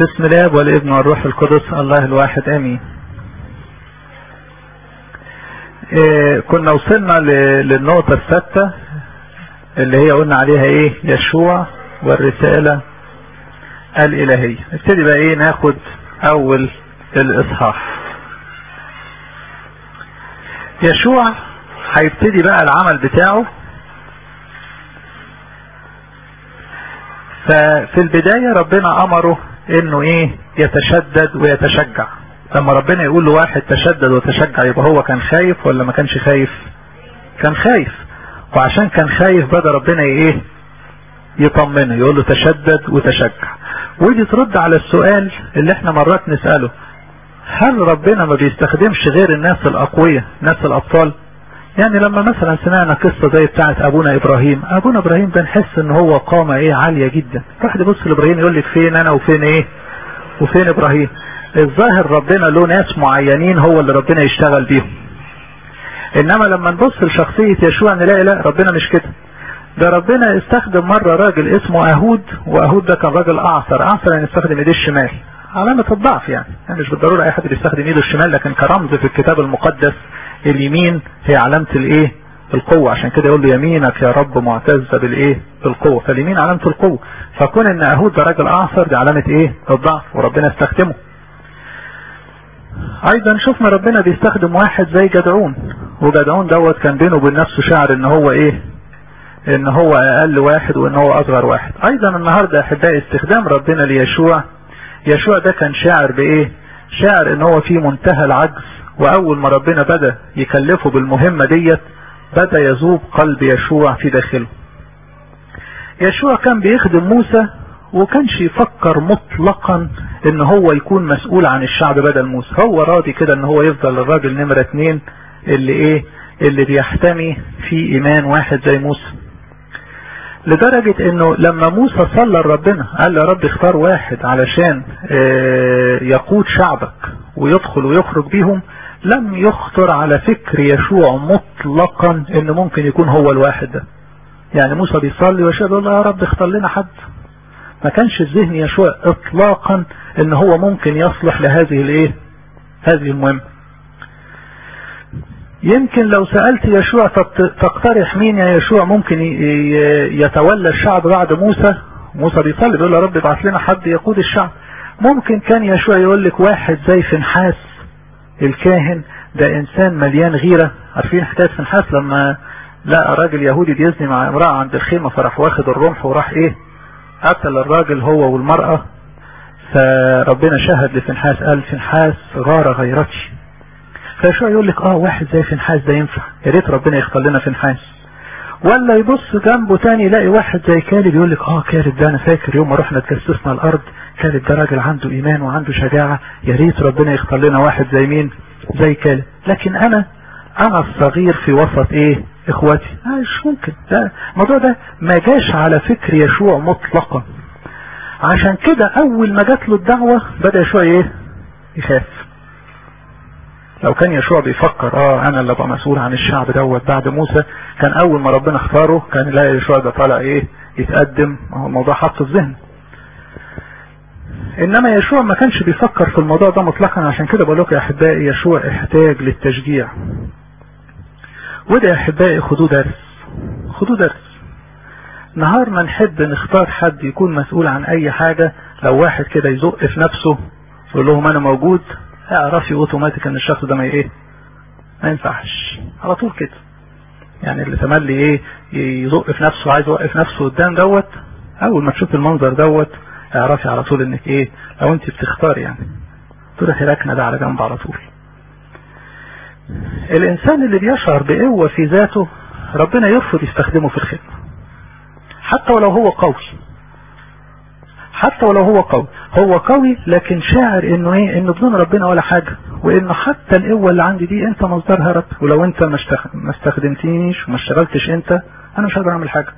بسم الله والابن والروح القدس الله الواحد امين إيه كنا وصلنا للنقطة السادسة اللي هي قلنا عليها ايه يشوع والرسالة الالهية نبتدي بقى ايه ناخد اول الاصحاح يشوع هيبتدي بقى العمل بتاعه ففي البداية ربنا امره انه ايه يتشدد ويتشجع لما ربنا يقول له واحد تشدد وتشجع يبقى هو كان خايف ولا ما كانش خايف كان خايف وعشان كان خايف بدأ ربنا ايه يطمنه يقول له تشدد وتشجع ودي ترد على السؤال اللي احنا مرات نسأله هل ربنا ما بيستخدمش غير الناس الاقوياء ناس الابطال يعني لما مثلا سمعنا قصة زي بتاعت ابونا ابراهيم ابونا ابراهيم بنحس ان هو قامة ايه عالية جدا واحد يبص لابراهيم يقول لك فين انا وفين ايه وفين ابراهيم الظاهر ربنا له ناس معينين هو اللي ربنا يشتغل بيهم انما لما نبص لشخصية يشوع نلاقي لا ربنا مش كده ده ربنا استخدم مرة راجل اسمه اهود واهود ده كان راجل اعصر اعصر يعني استخدم ايديه الشمال علامة الضعف يعني. يعني مش بالضرورة اي حد بيستخدم ايده الشمال لكن كرمز في الكتاب المقدس اليمين هي علامة الايه القوة عشان كده يقول له يمينك يا رب معتزة بالايه بالقوة فاليمين علامة القوة فكون ان اهود ده راجل اعصر دي علامة ايه الضعف وربنا استخدمه ايضا شفنا ربنا بيستخدم واحد زي جدعون وجدعون دوت كان بينه وبين نفسه شعر ان هو ايه ان هو اقل واحد وان هو اصغر واحد ايضا النهاردة احبائي استخدام ربنا ليشوع يشوع ده كان شاعر بايه شاعر ان هو في منتهى العجز واول ما ربنا بدأ يكلفه بالمهمة ديت بدأ يذوب قلب يشوع في داخله يشوع كان بيخدم موسى وكانش يفكر مطلقا ان هو يكون مسؤول عن الشعب بدل موسى هو راضي كده ان هو يفضل الراجل نمرة اتنين اللي ايه اللي بيحتمي في ايمان واحد زي موسى لدرجة انه لما موسى صلى لربنا قال يا رب اختار واحد علشان يقود شعبك ويدخل ويخرج بيهم لم يخطر على فكر يشوع مطلقا ان ممكن يكون هو الواحد ده يعني موسى بيصلي ويشوع يقول يا رب اختار لنا حد ما كانش الذهن يشوع اطلاقا ان هو ممكن يصلح لهذه الايه هذه المهمة يمكن لو سألت يشوع تقترح مين يا يشوع ممكن يتولى الشعب بعد موسى موسى بيصلي بيقول يا رب ابعث لنا حد يقود الشعب ممكن كان يشوع يقول لك واحد زي فنحاس الكاهن ده انسان مليان غيرة عارفين حكاية فنحاس لما لقى راجل يهودي بيزني مع امرأة عند الخيمة فراح واخد الرمح وراح ايه قتل الراجل هو والمرأة فربنا شهد لفنحاس قال فنحاس غار غيرتي فشو يقول لك اه واحد زي فنحاس ده ينفع يا ريت ربنا يختار لنا فنحاس ولا يبص جنبه تاني يلاقي واحد زي كالب يقول لك اه كالب ده انا فاكر يوم ما رحنا تكسسنا الارض كالب ده راجل عنده ايمان وعنده شجاعة يا ريت ربنا يختار لنا واحد زي مين زي كالب لكن انا انا الصغير في وسط ايه اخواتي آه مش ممكن ده الموضوع ده ما جاش على فكر يشوع مطلقا عشان كده اول ما جات له الدعوة بدأ يشوع ايه يخاف لو كان يشوع بيفكر اه انا اللي ابقى مسؤول عن الشعب دوت بعد موسى كان اول ما ربنا اختاره كان يلاقي يشوع ده طالع ايه يتقدم هو الموضوع حطه في ذهنه انما يشوع ما كانش بيفكر في الموضوع ده مطلقا عشان كده بقول لكم يا احبائي يشوع احتاج للتشجيع وده يا احبائي خدوه درس خدوه درس نهار ما نحب نختار حد يكون مسؤول عن اي حاجة لو واحد كده يزق في نفسه يقول لهم انا موجود اعرفي اوتوماتيك ان الشخص ده ما ايه ما ينفعش على طول كده يعني اللي تملي ايه يزق في نفسه عايز يوقف نفسه قدام دوت اول ما تشوف المنظر دوت اعرفي على طول انك ايه لو انت بتختار يعني تروحي راكنه ده على جنب على طول الانسان اللي بيشعر بقوة في ذاته ربنا يرفض يستخدمه في الخدمة حتى ولو هو قوي حتى ولو هو قوي هو قوي لكن شاعر انه ايه انه بدون ربنا ولا حاجة وانه حتى القوة اللي عندي دي انت مصدرها رب ولو انت ما استخدمتنيش وما اشتغلتش انت انا مش هقدر اعمل حاجة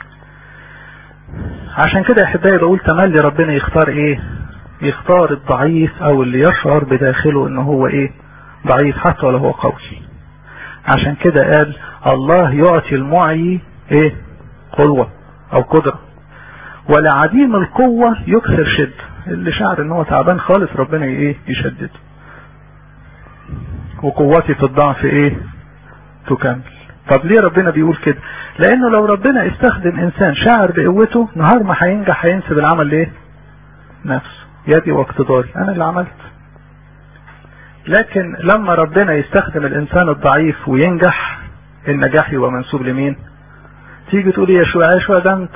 عشان كده يا احبائي بقول تملي ربنا يختار ايه يختار الضعيف او اللي يشعر بداخله انه هو ايه ضعيف حتى ولو هو قوي عشان كده قال الله يعطي المعي ايه قوة او قدرة ولعديم القوة يكسر شد اللي شعر ان هو تعبان خالص ربنا ايه يشدده وقوتي في الضعف ايه تكمل طب ليه ربنا بيقول كده لانه لو ربنا استخدم انسان شاعر بقوته نهار ما هينجح هينسب العمل ليه نفسه يدي واقتداري انا اللي عملت لكن لما ربنا يستخدم الانسان الضعيف وينجح النجاح يبقى منسوب لمين تيجي تقول يا شو يا شو ده انت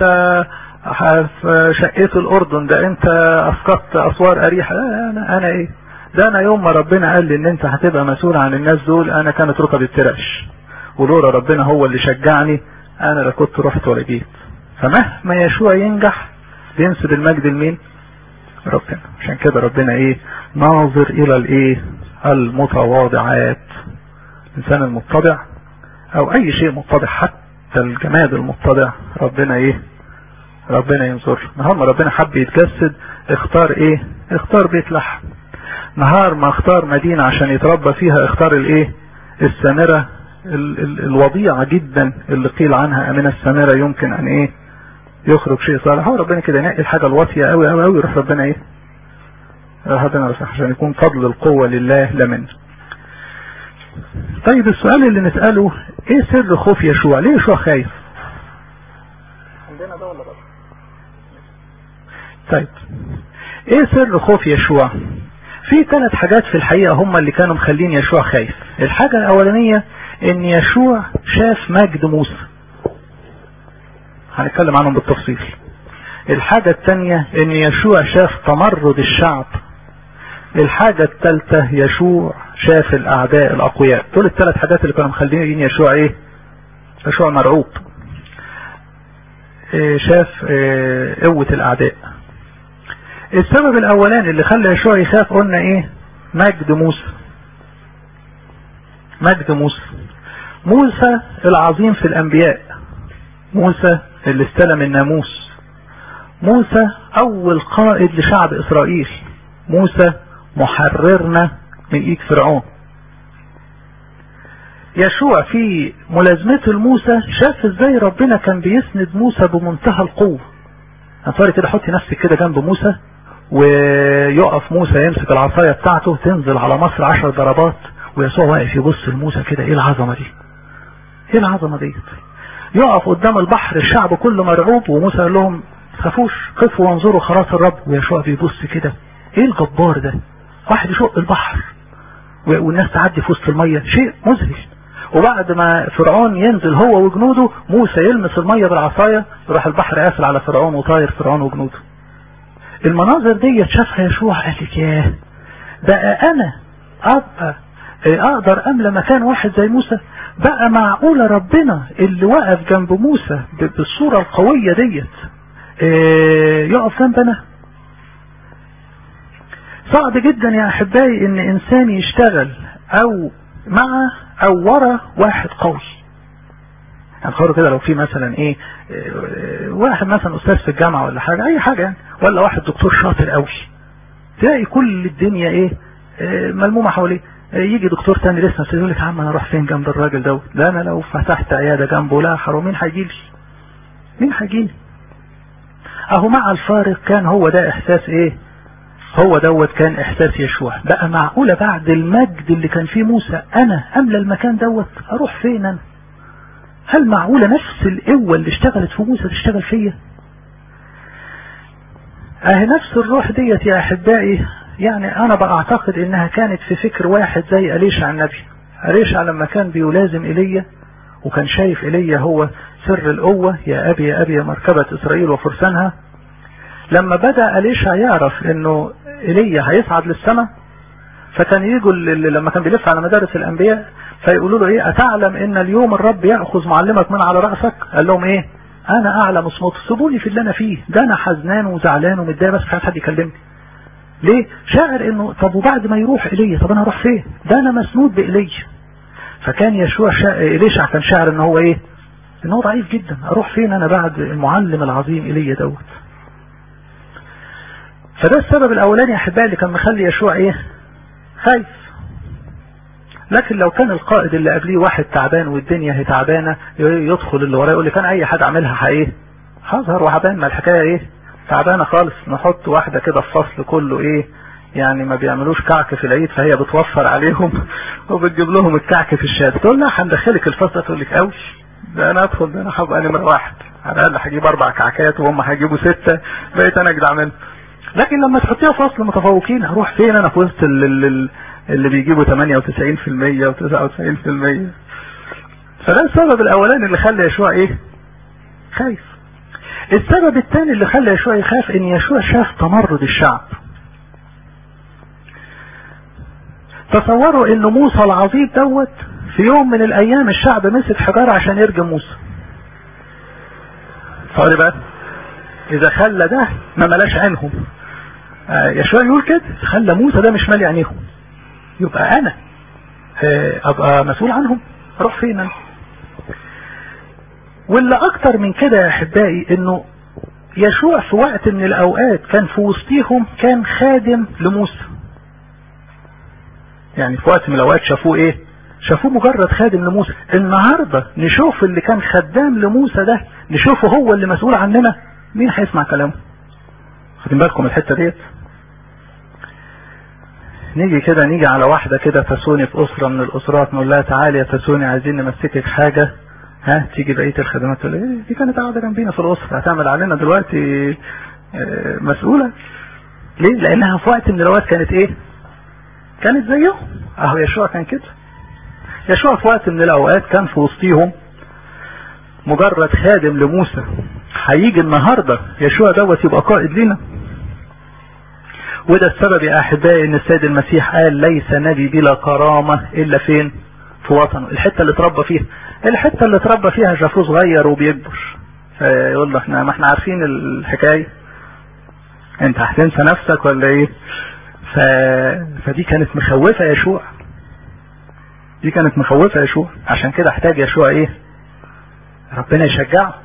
شقيت الاردن ده انت اسقطت اسوار اريحه لا انا انا ايه ده انا يوم ما ربنا قال لي ان انت هتبقى مسؤول عن الناس دول انا كانت ركبي بترعش ولولا ربنا هو اللي شجعني انا لا كنت رحت ولا جيت فمهما يشوع ينجح بينسب المجد لمين ربنا عشان كده ربنا ايه ناظر الى الايه المتواضعات الانسان المتضع او اي شيء متضع حتى الجماد المتضع ربنا ايه ربنا ينظر نهار ما ربنا حب يتجسد اختار ايه اختار بيت لحم نهار ما اختار مدينة عشان يتربى فيها اختار الايه السامرة ال ال الوضيعة جدا اللي قيل عنها امين السامرة يمكن ان ايه يخرج شيء صالح هو ربنا كده ينقي الحاجة الواطية قوي قوي قوي يروح ربنا ايه ربنا عشان يكون فضل القوة لله لا منه طيب السؤال اللي نسأله ايه سر خوف يشوع ليه يشوع خايف عندنا ده ولا بره طيب ايه سر خوف يشوع في ثلاث حاجات في الحقيقة هم اللي كانوا مخلين يشوع خايف الحاجة الاولانية ان يشوع شاف مجد موسى هنتكلم عنهم بالتفصيل الحاجة الثانية ان يشوع شاف تمرد الشعب الحاجة الثالثة يشوع شاف الاعداء الاقوياء دول الثلاث حاجات اللي كانوا مخلين يشوع ايه يشوع مرعوب إيه شاف إيه قوة الاعداء السبب الاولاني اللي خلى يشوع يخاف قلنا ايه مجد موسى مجد موسى موسى العظيم في الانبياء موسى اللي استلم الناموس موسى اول قائد لشعب اسرائيل موسى محررنا من ايد فرعون يشوع في ملازمته لموسى شاف ازاي ربنا كان بيسند موسى بمنتهى القوة انصاري كده حطي نفسك كده جنب موسى ويقف موسى يمسك العصاية بتاعته تنزل على مصر عشر ضربات ويسوع واقف يبص لموسى كده ايه العظمة دي ايه العظمة دي يقف قدام البحر الشعب كله مرعوب وموسى قال لهم تخافوش قفوا وانظروا خلاص الرب ويشوع بيبص كده ايه الجبار ده واحد يشق البحر والناس تعدي في وسط المية شيء مذهل وبعد ما فرعون ينزل هو وجنوده موسى يلمس المية بالعصاية يروح البحر قافل على فرعون وطاير فرعون وجنوده المناظر دي شافها يشوع قال لك ياه بقى انا ابقى اقدر املى مكان واحد زي موسى بقى معقولة ربنا اللي وقف جنب موسى بالصورة القوية ديت يقف جنبنا صعب جدا يا احبائي ان انسان يشتغل او مع او ورا واحد قوي يعني خير كده لو في مثلا ايه واحد مثلا استاذ في الجامعة ولا حاجة اي حاجة يعني ولا واحد دكتور شاطر قوي تلاقي كل الدنيا ايه ملمومة حواليه يجي دكتور تاني لسه يقول لك يا عم انا اروح فين جنب الراجل دوت ده انا لو فتحت عيادة جنبه لا حرام مين هيجي لي مين هيجي لي اهو مع الفارق كان هو ده احساس ايه هو دوت كان احساس يشوع بقى معقولة بعد المجد اللي كان فيه موسى انا املى المكان دوت اروح فين انا هل معقولة نفس القوة اللي اشتغلت في موسى تشتغل فيا اه نفس الروح ديت يا احبائي يعني انا بعتقد انها كانت في فكر واحد زي اليشع النبي اليشع لما كان بيلازم ايليا وكان شايف ايليا هو سر القوة يا ابي يا ابي مركبة اسرائيل وفرسانها لما بدأ اليشع يعرف انه ايليا هيصعد للسماء فكان يجوا لما كان بيلف على مدارس الانبياء فيقولوا له ايه اتعلم ان اليوم الرب ياخذ معلمك من على راسك قال لهم ايه انا اعلم اصمت سيبوني في اللي انا فيه ده انا حزنان وزعلان ومتضايق بس مش عايز حد يكلمني ليه شاعر انه طب وبعد ما يروح ايليا طب انا اروح فين ده انا مسنود بايليا فكان يشوع شا... ايليشع كان شاعر ان هو ايه ان هو ضعيف جدا اروح فين انا بعد المعلم العظيم ايليا دوت فده السبب الاولاني يا احبائي اللي كان مخلي يشوع ايه خايف لكن لو كان القائد اللي قبليه واحد تعبان والدنيا هي تعبانه يدخل اللي وراه يقول لي كان اي حد اعملها ايه هظهر وهبان ما الحكايه ايه تعبانة خالص نحط واحدة كده في فصل كله ايه يعني ما بيعملوش كعك في العيد فهي بتوفر عليهم وبتجيب لهم الكعك في الشارع تقول لها هندخلك الفصل تقول لك قوي ده انا ادخل ده انا هبقى نمرة واحد على الاقل هجيب اربع كعكات وهم هيجيبوا ستة بقيت انا اجدع منهم لكن لما تحطيها في فصل متفوقين هروح فين انا في وسط اللي, اللي بيجيبوا 98% و99% فده السبب الاولاني اللي خلى يشوع ايه خايف السبب الثاني اللي خلى يشوع يخاف ان يشوع شاف تمرد الشعب تصوروا ان موسى العظيم دوت في يوم من الايام الشعب مسك حجارة عشان يرجم موسى تصوري بقى اذا خلى ده ما ملاش عينهم آه يشوع يقول كده خلى موسى ده مش مالي عينيهم يبقى انا آه ابقى مسؤول عنهم اروح فين انا واللي اكتر من كده يا احبائي انه يشوع في وقت من الاوقات كان في وسطيهم كان خادم لموسى يعني في وقت من الاوقات شافوه ايه شافوه مجرد خادم لموسى النهاردة نشوف اللي كان خدام لموسى ده نشوفه هو اللي مسؤول عننا مين هيسمع كلامه خدين بالكم الحتة ديت نيجي كده نيجي على واحدة كده تسوني في أسرة من الأسرات نقول لها تعالي يا تسوني عايزين نمسكك حاجة ها تيجي بقية الخدمات تقول ايه دي كانت قاعدة جنبينا في الأسرة هتعمل علينا دلوقتي مسؤولة ليه لأنها في وقت من الأوقات كانت ايه كانت زيهم اهو يشوع كان كده يشوع في وقت من الأوقات كان في وسطيهم مجرد خادم لموسى هيجي النهاردة يشوع دوت يبقى قائد لنا وده السبب يا احبائي ان السيد المسيح قال ليس نبي بلا كرامة الا فين في وطنه الحتة اللي اتربى فيها الحتة اللي اتربى فيها شافوه صغير وبيكبر فيقول له احنا ما احنا عارفين الحكاية انت هتنسى نفسك ولا ايه ف... فدي كانت مخوفة يشوع دي كانت مخوفة يشوع عشان كده احتاج يشوع ايه ربنا يشجعه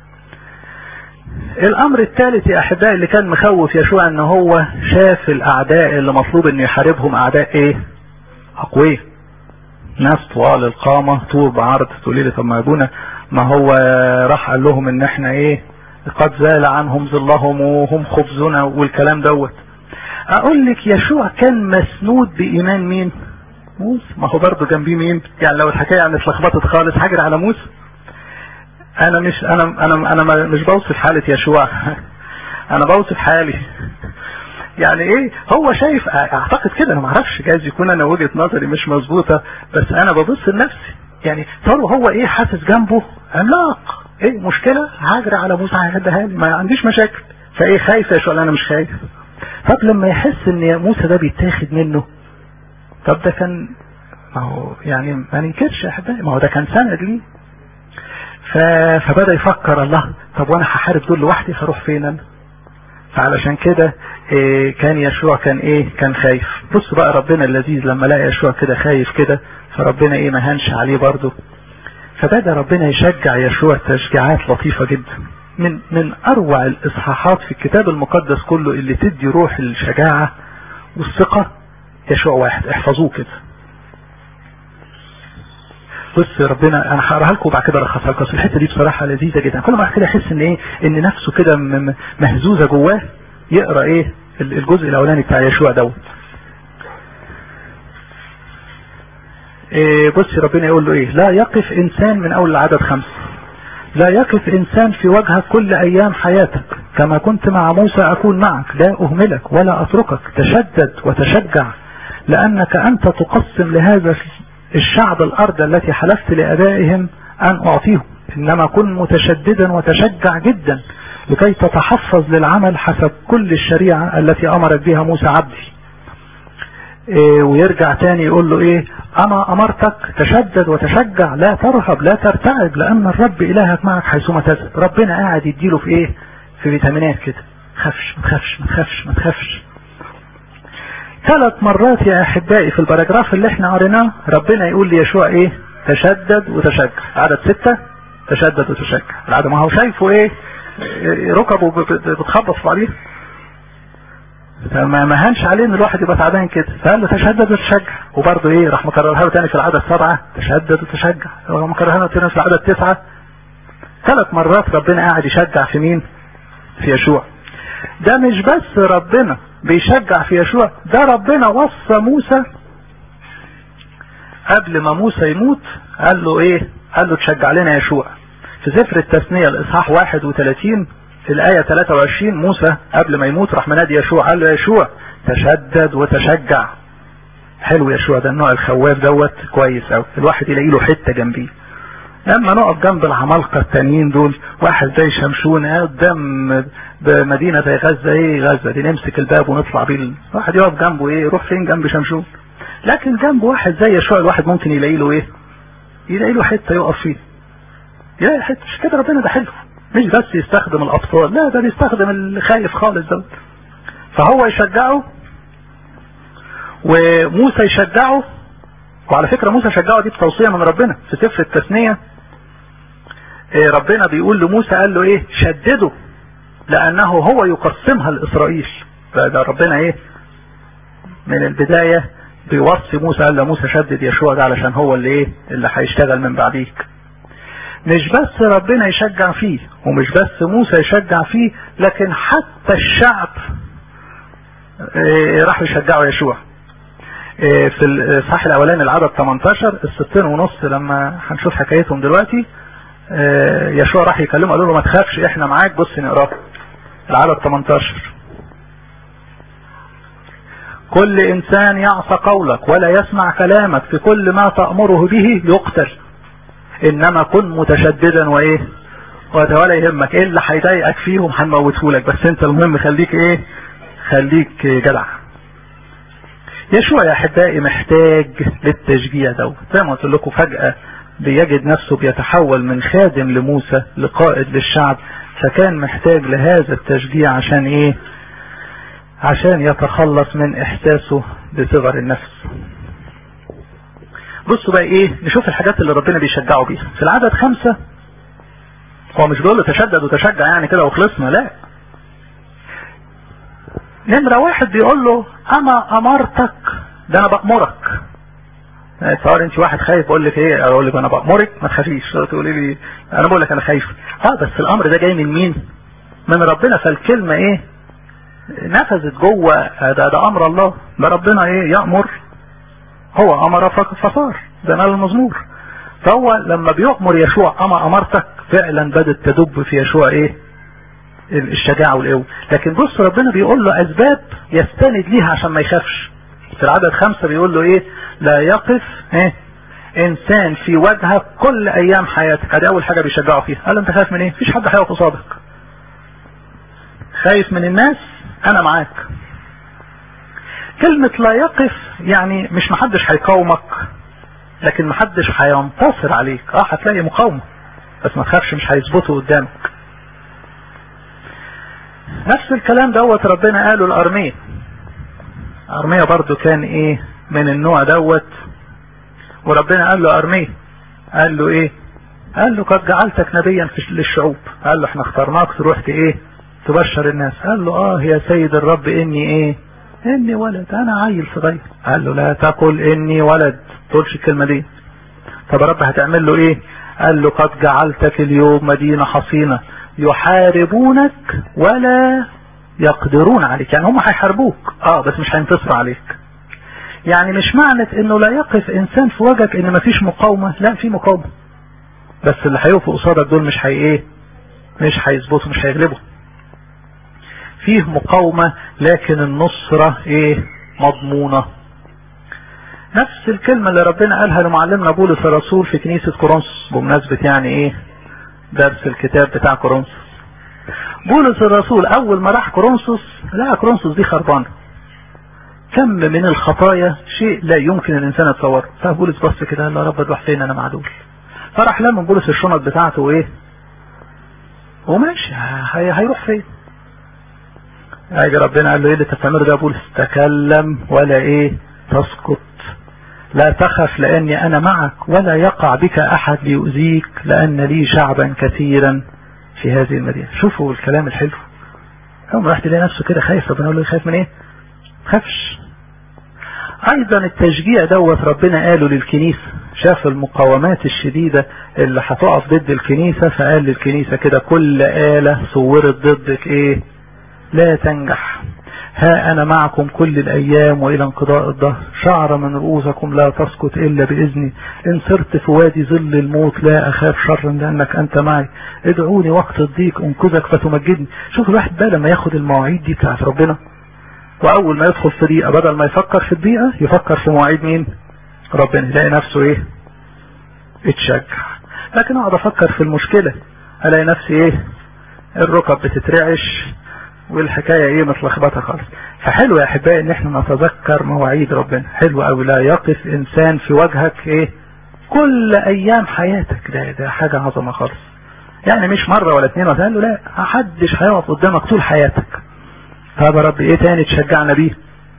الامر الثالث يا احبائي اللي كان مخوف يشوع ان هو شاف الاعداء اللي مطلوب ان يحاربهم اعداء ايه اقوياء ناس طوال القامة طول بعرض تقولي لي طب ما ابونا ما هو راح قال لهم ان احنا ايه قد زال عنهم ظلهم وهم خبزنا والكلام دوت اقول لك يشوع كان مسنود بايمان مين موسى ما هو برضه جنبيه مين يعني لو الحكايه يعني اتلخبطت خالص هاجر على موسى انا مش انا انا انا مش بوصف حالة يشوع انا بوصف حالي يعني ايه هو شايف اعتقد كده انا ما اعرفش جايز يكون انا وجهة نظري مش مظبوطة بس انا ببص لنفسي يعني ترى هو ايه حاسس جنبه عملاق ايه مشكلة هاجر على موسى هيهدها لي ما عنديش مشاكل فايه خايف يا شو انا مش خايف طب لما يحس ان موسى ده بيتاخد منه طب ده كان ما هو يعني ما ننكرش يا احبائي ما هو ده كان سند ليه فبدأ يفكر الله طب وانا هحارب دول لوحدي هروح فين انا فعلشان كده إيه كان يشوع كان ايه كان خايف بص بقى ربنا اللذيذ لما لقى يشوع كده خايف كده فربنا ايه ما هنش عليه برضه فبدأ ربنا يشجع يشوع تشجيعات لطيفة جدا من من اروع الاصحاحات في الكتاب المقدس كله اللي تدي روح الشجاعة والثقة يشوع واحد احفظوه كده بص ربنا انا هقراها لكم وبعد كده الخصها لكم الحته دي بصراحه لذيذه جدا كل ما كده يحس ان ايه ان نفسه كده مهزوزه جواه يقرا ايه الجزء الاولاني بتاع يشوع دوت إيه بص ربنا يقول له ايه لا يقف انسان من اول العدد خمسة لا يقف انسان في وجهك كل ايام حياتك كما كنت مع موسى اكون معك لا اهملك ولا اتركك تشدد وتشجع لانك انت تقسم لهذا الشعب الارض التي حلفت لابائهم ان اعطيهم انما كن متشددا وتشجع جدا لكي تتحفظ للعمل حسب كل الشريعة التي امرت بها موسى عبدي إيه ويرجع تاني يقول له ايه انا امرتك تشدد وتشجع لا ترهب لا ترتعب لان الرب الهك معك حيثما تذهب ربنا قاعد يديله في ايه في فيتامينات كده خفش ما تخافش ما تخافش ما تخافش ثلاث مرات يا احبائي في الباراجراف اللي احنا قريناه ربنا يقول ليشوع ايه تشدد وتشجع عدد ستة تشدد وتشجع العدد ما هو شايفه ايه ركبه بتخبط في بعضيها فما مهنش عليه ان الواحد يبقى تعبان كده فقال له تشدد وتشجع وبرضه ايه راح مكررها له تاني في العدد سبعة تشدد وتشجع راح مكررها له تاني في العدد تسعة ثلاث مرات ربنا قاعد يشجع في مين في يشوع ده مش بس ربنا بيشجع في يشوع ده ربنا وصى موسى قبل ما موسى يموت قال له ايه قال له تشجع لنا يشوع في سفر التثنية الاصحاح 31 في الآية 23 موسى قبل ما يموت راح منادي يشوع قال له يا يشوع تشدد وتشجع حلو يشوع ده النوع الخواف دوت كويس قوي الواحد يلاقي له حته جنبيه لما نقف جنب العمالقه التانيين دول واحد زي شمشون قدام بمدينه زي غزه ايه غزه دي نمسك الباب ونطلع بيه واحد يقف جنبه ايه يروح فين جنب شمشون لكن جنب واحد زي يشوع الواحد ممكن يلاقي له ايه يلاقي له حته يقف فيه يلاقي حته مش كده ربنا ده حلو مش بس يستخدم الابطال لا ده بيستخدم الخايف خالص دوت فهو يشجعه وموسى يشجعه وعلى فكرة موسى شجعه دي بتوصية من ربنا في سفر التثنية ربنا بيقول لموسى قال له ايه شدده لانه هو يقسمها لاسرائيل ده ربنا ايه من البداية بيوصي موسى قال له موسى شدد يشوع ده علشان هو اللي ايه اللي هيشتغل من بعديك مش بس ربنا يشجع فيه ومش بس موسى يشجع فيه لكن حتى الشعب إيه راح يشجعوا يشوع إيه في الصح الاولاني العدد 18 الستين ونص لما هنشوف حكايتهم دلوقتي إيه يشوع راح يكلمه قالوا له ما تخافش احنا معاك بص نقراه العدد 18 كل انسان يعصى قولك ولا يسمع كلامك في كل ما تأمره به يقتل انما كن متشددا وايه ولا يهمك ايه اللي هيضايقك فيهم هنموته لك بس انت المهم خليك ايه خليك جدع يشوع يا احبائي محتاج للتشجيع دوت زي ما قلت لكم فجأة بيجد نفسه بيتحول من خادم لموسى لقائد للشعب فكان محتاج لهذا التشجيع عشان ايه عشان يتخلص من احساسه بصغر النفس بصوا بقى ايه نشوف الحاجات اللي ربنا بيشجعه بيها في العدد خمسة هو مش بيقول له تشدد وتشجع يعني كده وخلصنا لا نمرة واحد بيقول له اما امرتك ده انا بأمرك تصور انت واحد خايف بقول لك ايه اقول لك انا بأمرك ما تخافيش تقولي لي انا بقول لك انا خايف اه بس الامر ده جاي من مين من ربنا فالكلمة ايه نفذت جوه ده, ده امر الله ده ربنا ايه يأمر هو امر فصار ده مال المزمور فهو لما بيأمر يشوع اما امرتك فعلا بدت تدب في يشوع ايه الشجاعة والقوة لكن بص ربنا بيقول له اسباب يستند ليها عشان ما يخافش في العدد خمسة بيقول له ايه لا يقف ايه انسان في وجهك كل ايام حياتك ادي اول حاجة بيشجعه فيها قال له انت خايف من ايه مفيش حد هيقف قصادك خايف من الناس انا معاك كلمة لا يقف يعني مش محدش هيقاومك لكن محدش هينتصر عليك اه هتلاقي مقاومة بس ما تخافش مش هيظبطوا قدامك نفس الكلام دوت ربنا قاله الارمية ارمية برضو كان ايه من النوع دوت وربنا قال له ارمية قال له ايه قال له قد جعلتك نبيا للشعوب قال له احنا اخترناك تروح ايه تبشر الناس قال له اه يا سيد الرب اني ايه اني ولد انا عيل صغير قال له لا تقل اني ولد تقولش الكلمة دي طب يا رب هتعمل له ايه قال له قد جعلتك اليوم مدينة حصينة يحاربونك ولا يقدرون عليك يعني هم هيحاربوك اه بس مش هينتصروا عليك يعني مش معنى انه لا يقف انسان في وجهك ان مفيش مقاومة لا في مقاومة بس اللي هيقفوا قصادك دول مش هي ايه مش هيظبطوا مش هيغلبوا فيه مقاومة لكن النصرة ايه مضمونة نفس الكلمة اللي ربنا قالها لمعلمنا بولس الرسول في كنيسة كورنثوس بمناسبة يعني ايه درس الكتاب بتاع كورنثوس بولس الرسول اول ما راح كورنثوس لا كورنثوس دي خربانة كم من الخطايا شيء لا يمكن الانسان يتصوره فبولس بص كده قال له يا رب تروح فين انا معدول فراح لما بولس الشنط بتاعته وايه وماشي هي هيروح فين اجي ربنا قال له ايه اللي تستمر ده بولس تكلم ولا ايه تسكت لا تخف لاني انا معك ولا يقع بك احد ليؤذيك لان لي شعبا كثيرا في هذه المدينة شوفوا الكلام الحلو يوم راح تلاقي نفسه كده خايف ربنا يقول له خايف من ايه خافش ايضا التشجيع دوت ربنا قاله للكنيسة شاف المقاومات الشديدة اللي هتقف ضد الكنيسة فقال للكنيسة كده كل آلة صورت ضدك ايه لا تنجح ها أنا معكم كل الأيام وإلى انقضاء الدهر شعر من رؤوسكم لا تسقط إلا بإذني إن صرت في وادي ظل الموت لا أخاف شرا لأنك أنت معي ادعوني وقت الضيق أنقذك فتمجدني شوف الواحد بقى لما ياخد المواعيد دي بتاعت ربنا وأول ما يدخل في ضيقة بدل ما يفكر في الضيقة يفكر في مواعيد مين ربنا يلاقي نفسه إيه اتشجع لكن أقعد أفكر في المشكلة ألاقي نفسي إيه الركب بتترعش والحكاية ايه متلخبطة خالص فحلو يا احبائي ان احنا نتذكر مواعيد ربنا حلو او لا يقف انسان في وجهك ايه كل ايام حياتك ده ده حاجة عظمة خالص يعني مش مرة ولا اتنين ولا له لا محدش هيقف قدامك طول حياتك طب يا رب ايه تاني تشجعنا بيه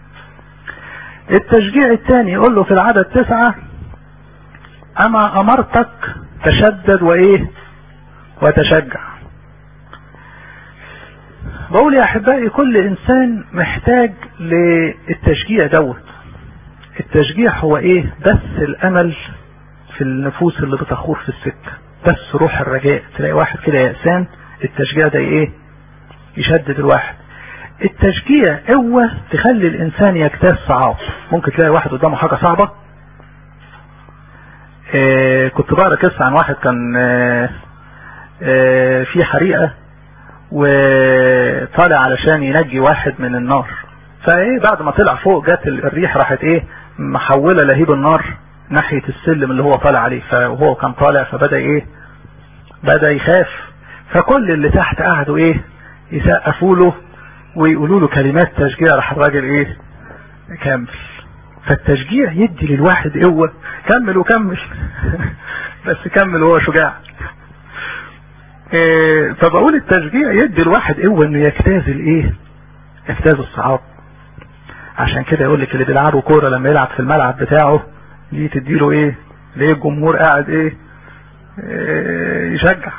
التشجيع التاني يقول له في العدد تسعة اما امرتك تشدد وايه وتشجع بقول يا احبائي كل انسان محتاج للتشجيع دوت التشجيع هو ايه بس الامل في النفوس اللي بتخور في السكة بس روح الرجاء تلاقي واحد كده يأسان التشجيع ده ايه يشدد الواحد التشجيع قوة تخلي الانسان يجتاز صعاب ممكن تلاقي واحد قدامه حاجة صعبة آه كنت بقرا قصة عن واحد كان آه آه في حريقة وطالع علشان ينجي واحد من النار فايه بعد ما طلع فوق جت الريح راحت ايه محولة لهيب النار ناحية السلم اللي هو طالع عليه فهو كان طالع فبدأ ايه بدأ يخاف فكل اللي تحت قعدوا ايه يسقفوا له ويقولوا له كلمات تشجيع راح الراجل ايه كمل فالتشجيع يدي للواحد قوة كمل وكمل بس كمل وهو شجاع إيه فبقول التشجيع يدي الواحد قوة انه يجتاز الايه يجتاز الصعاب عشان كده يقول لك اللي بيلعبوا كورة لما يلعب في الملعب بتاعه دي تديله ايه ليه الجمهور قاعد ايه, إيه يشجع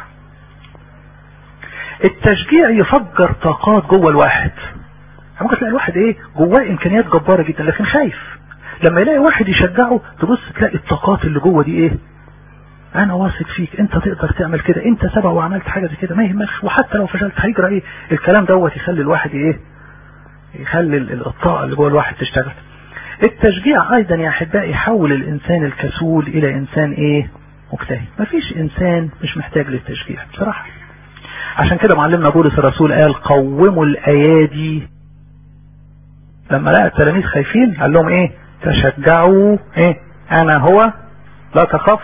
التشجيع يفجر طاقات جوه الواحد ممكن تلاقي الواحد ايه جواه امكانيات جبارة جدا لكن خايف لما يلاقي واحد يشجعه تبص تلاقي الطاقات اللي جوه دي ايه انا واثق فيك انت تقدر تعمل كده انت سبق وعملت حاجة زي كده ما يهمكش وحتى لو فشلت هيجرى ايه الكلام دوت يخلي الواحد ايه يخلي الطاقة اللي جوه الواحد تشتغل التشجيع ايضا يا احبائي يحول الانسان الكسول الى انسان ايه مجتهد مفيش انسان مش محتاج للتشجيع بصراحة عشان كده معلمنا بولس الرسول قال قوموا الايادي لما لقى التلاميذ خايفين قال لهم ايه تشجعوا ايه انا هو لا تخاف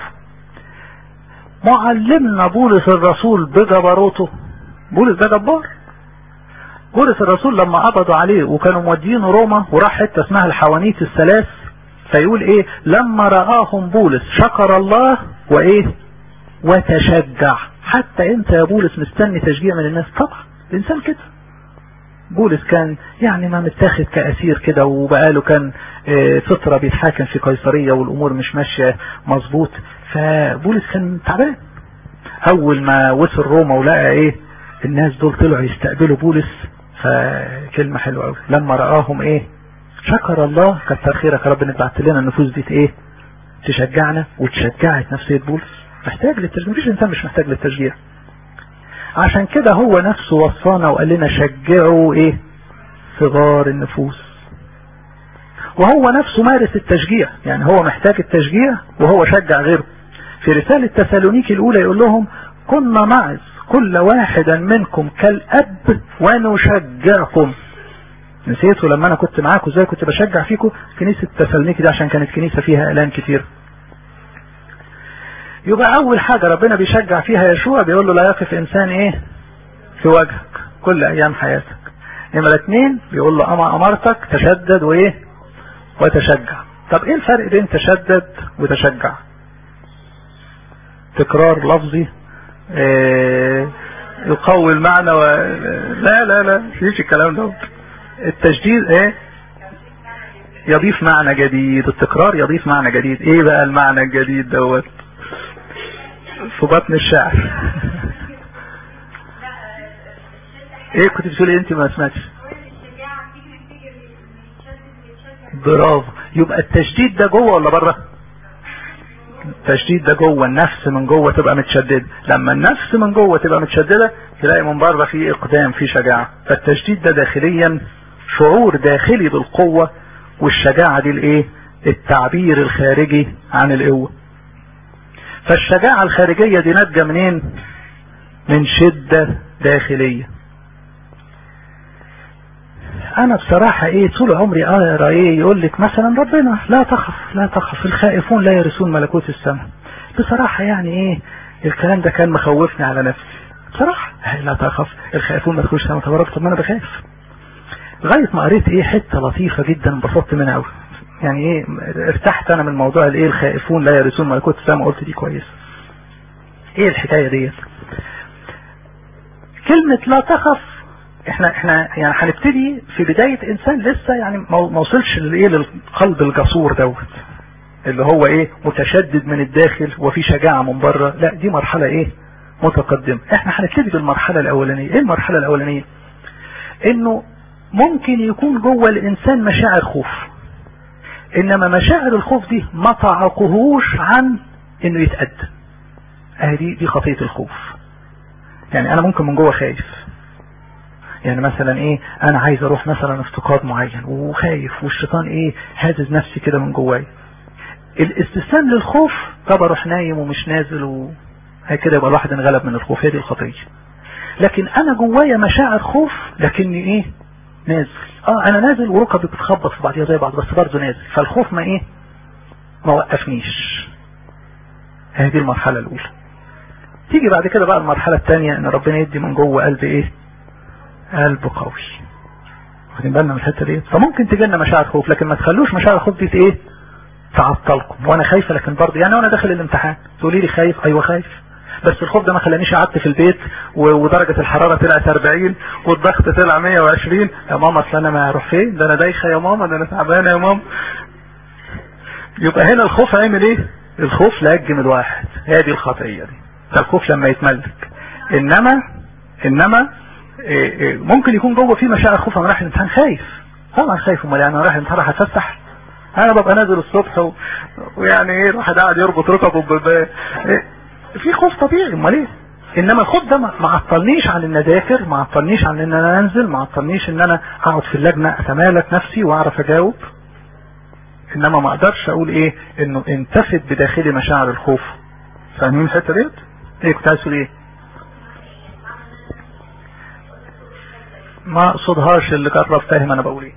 معلمنا بولس الرسول بجبروته بولس ده جبار بولس الرسول لما قبضوا عليه وكانوا مودينه روما وراح حته اسمها الحوانيت الثلاث فيقول ايه لما رآهم بولس شكر الله وايه وتشجع حتى انت يا بولس مستني تشجيع من الناس طبعا الانسان كده بولس كان يعني ما متاخد كأسير كده وبقاله كان فترة بيتحاكم في قيصرية والامور مش ماشية مظبوط فبولس كان تعبان اول ما وصل روما ولقى ايه الناس دول طلعوا يستقبلوا بولس فكلمة حلوة قوي لما رآهم ايه شكر الله كتر خيرك يا رب انك بعت لنا النفوس دي ايه تشجعنا وتشجعت نفسية بولس محتاج للتشجيع مفيش انسان مش محتاج للتشجيع عشان كده هو نفسه وصانا وقال لنا شجعوا ايه صغار النفوس وهو نفسه مارس التشجيع يعني هو محتاج التشجيع وهو شجع غيره في رسالة تسالونيكي الاولى يقول لهم كنا نعظ كل واحدا منكم كالاب ونشجعكم نسيتوا لما انا كنت معاكم ازاي كنت بشجع فيكم كنيسة تسالونيكي دي عشان كانت كنيسة فيها الام كتير يبقى اول حاجة ربنا بيشجع فيها يشوع بيقول له لا يقف انسان ايه في وجهك كل ايام حياتك نمرة اتنين بيقول له اما امرتك تشدد وايه وتشجع طب ايه الفرق بين تشدد وتشجع تكرار لفظي إيه يقوي المعنى و... لا لا لا فيش الكلام ده التجديد ايه يضيف معنى جديد التكرار يضيف معنى جديد ايه بقى المعنى الجديد دوت في بطن الشعر ايه كنت بتقولي انت ما سمعتش برافو يبقى التشديد ده جوه ولا بره التشديد ده جوه النفس من جوه تبقى متشدده لما النفس من جوه تبقى متشدده تلاقي من بره في اقدام في شجاعه فالتشديد ده داخليا شعور داخلي بالقوه والشجاعه دي الايه التعبير الخارجي عن القوه فالشجاعه الخارجيه دي ناتجه منين من شده داخليه انا بصراحة ايه طول عمري اقرا ايه يقول لك مثلا ربنا لا تخف لا تخف الخائفون لا يرثون ملكوت السماء بصراحة يعني ايه الكلام ده كان مخوفني على نفسي بصراحة لا تخف الخائفون ما تخش السماء طب طب ما انا بخاف لغاية ما قريت ايه حتة لطيفة جدا انبسطت منها قوي يعني ايه ارتحت انا من موضوع الايه الخائفون لا يرثون ملكوت السماء قلت دي كويس ايه الحكاية ديت كلمة لا تخف احنا احنا يعني هنبتدي في بداية انسان لسه يعني ما وصلش للايه للقلب الجسور دوت اللي هو ايه متشدد من الداخل وفي شجاعة من بره لا دي مرحلة ايه متقدمة احنا هنبتدي بالمرحلة الاولانية ايه المرحلة الاولانية انه ممكن يكون جوه الانسان مشاعر خوف انما مشاعر الخوف دي ما تعاقهوش عن انه يتقدم اهي دي دي خطية الخوف يعني انا ممكن من جوه خايف يعني مثلا ايه انا عايز اروح مثلا افتقاد معين وخايف والشيطان ايه هازز نفسي كده من جوايا الاستسلام للخوف طب اروح نايم ومش نازل و كده يبقى الواحد انغلب من الخوف هي دي الخطيه لكن انا جوايا مشاعر خوف لكني ايه نازل اه انا نازل وركبي بتخبط في بعضيها زي بعض بس برضه نازل فالخوف ما ايه ما وقفنيش هذه دي المرحله الاولى تيجي بعد كده بقى المرحله الثانيه ان ربنا يدي من جوه قلب ايه قلب قوي واخدين بالنا من الحته دي فممكن تجي لنا مشاعر خوف لكن ما تخلوش مشاعر الخوف دي ايه تعطلكم وانا خايفه لكن برضه يعني وانا داخل الامتحان تقولي لي خايف ايوه خايف بس الخوف ده ما خلانيش قعدت في البيت ودرجة الحرارة طلعت 40 والضغط طلع 120 يا ماما اصل انا ما اروح فين ده انا دايخة يا ماما ده انا تعبانة يا ماما يبقى هنا الخوف هيعمل ايه الخوف لجم الواحد هي دي الخطية دي فالخوف لما يتملك انما انما إيه إيه ممكن يكون جوه في مشاعر خوف انا رايح الامتحان خايف طبعا خايف امال يعني انا رايح الامتحان راح اتفسح انا ببقى نازل الصبح و... ويعني ايه الواحد قاعد يربط ركبه ب... إيه في خوف طبيعي امال ايه انما الخوف ده ما عطلنيش عن ان اذاكر ما عطلنيش عن ان انا انزل ما عطلنيش ان انا اقعد في اللجنه اتمالك نفسي واعرف اجاوب انما ما اقدرش اقول ايه انه انتفت بداخلي مشاعر الخوف فاهمين الحته ديت؟ ايه كنت عايز تقول ايه؟ ما اقصدهاش اللي جرب فاهم انا بقول ايه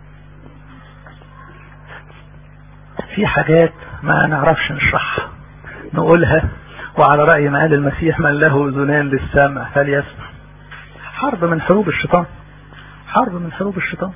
في حاجات ما نعرفش نشرحها نقولها وعلى رأي ما قال المسيح من له اذنان للسمع فليسمع حرب من حروب الشيطان حرب من حروب الشيطان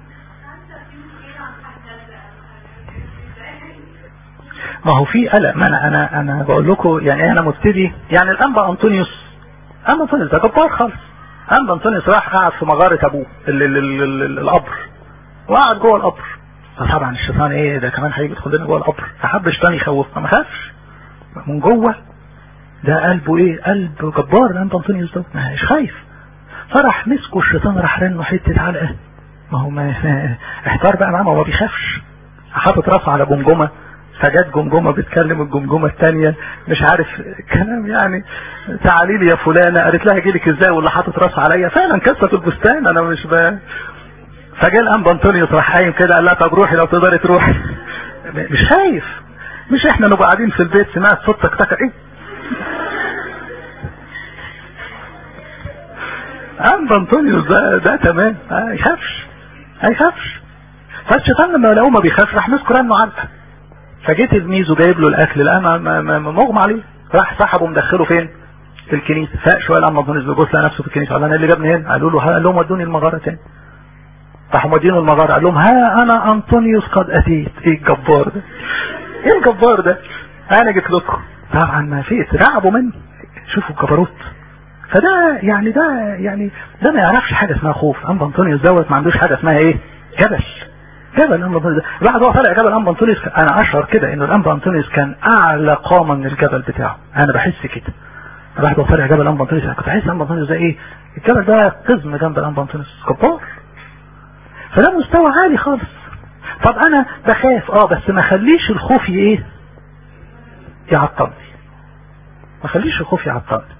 ما هو في قلق ما انا انا انا بقول لكم يعني انا مبتدي يعني الانبا انطونيوس انبا انطونيوس ده جبار خالص انبا انطونيوس راح قعد في مغارة ابوه ال ال ال ال القبر وقعد جوه القبر فطبعا الشيطان ايه ده كمان هيجي يدخل لنا جوه القبر فحب الشيطان يخوفنا ما خافش من جوه ده قلبه ايه قلب جبار انبا انطونيوس ده مش خايف فراح مسكه الشيطان راح رنه حته علقه ما هو ما احتار بقى معاه ما هو ما بيخافش حاطط راسه على جمجمه فجت جمجمه بتكلم الجمجمه الثانيه مش عارف كلام يعني تعالي لي يا فلانه قالت لها اجي لك ازاي واللي حاطط راسه عليا فعلا قصه البستان انا مش ب... فجاء الانبا انطونيوس راح قايم كده قال لها طب روحي لو تقدري تروحي مش خايف مش احنا نبقى قاعدين في البيت سمعت صوت تكتكه ايه انبا انطونيوس ده ده تمام ما يخافش ما يخافش فالشيطان لما لقوه ما بيخافش راح مسكه رنه علقه فجيت تلميذه جايب له الاكل لقى مغمى عليه راح سحبه مدخله فين في الكنيسه فاق شويه لما انطونيوس بيبص لقى نفسه في الكنيسه قال انا اللي جابني هنا قالوا له قال لهم ودوني المغاره تاني راحوا مودينه المغاره قال لهم ها انا انطونيوس قد اتيت ايه الجبار ده ايه الجبار ده انا جيت لكم طبعا ما في اترعبوا مني شوفوا الجبروت فده يعني ده يعني ده ما يعرفش حاجه اسمها خوف انبا انطونيوس دوت ما عندوش حاجه اسمها ايه جبل جبل انبا انطونيوس الواحد هو طالع جبل انبا انطونيوس انا اشعر كده ان الانبا انطونيوس كان اعلى قامه من الجبل بتاعه انا بحس كده الواحد هو طالع جبل انبا انطونيوس انا كنت احس انبا انطونيوس ده ايه الجبل ده قزم جنب الانبا انطونيوس جبار فده مستوى عالي خالص طب انا بخاف اه بس ما خليش الخوف ايه يعطلني ما خليش الخوف يعطلني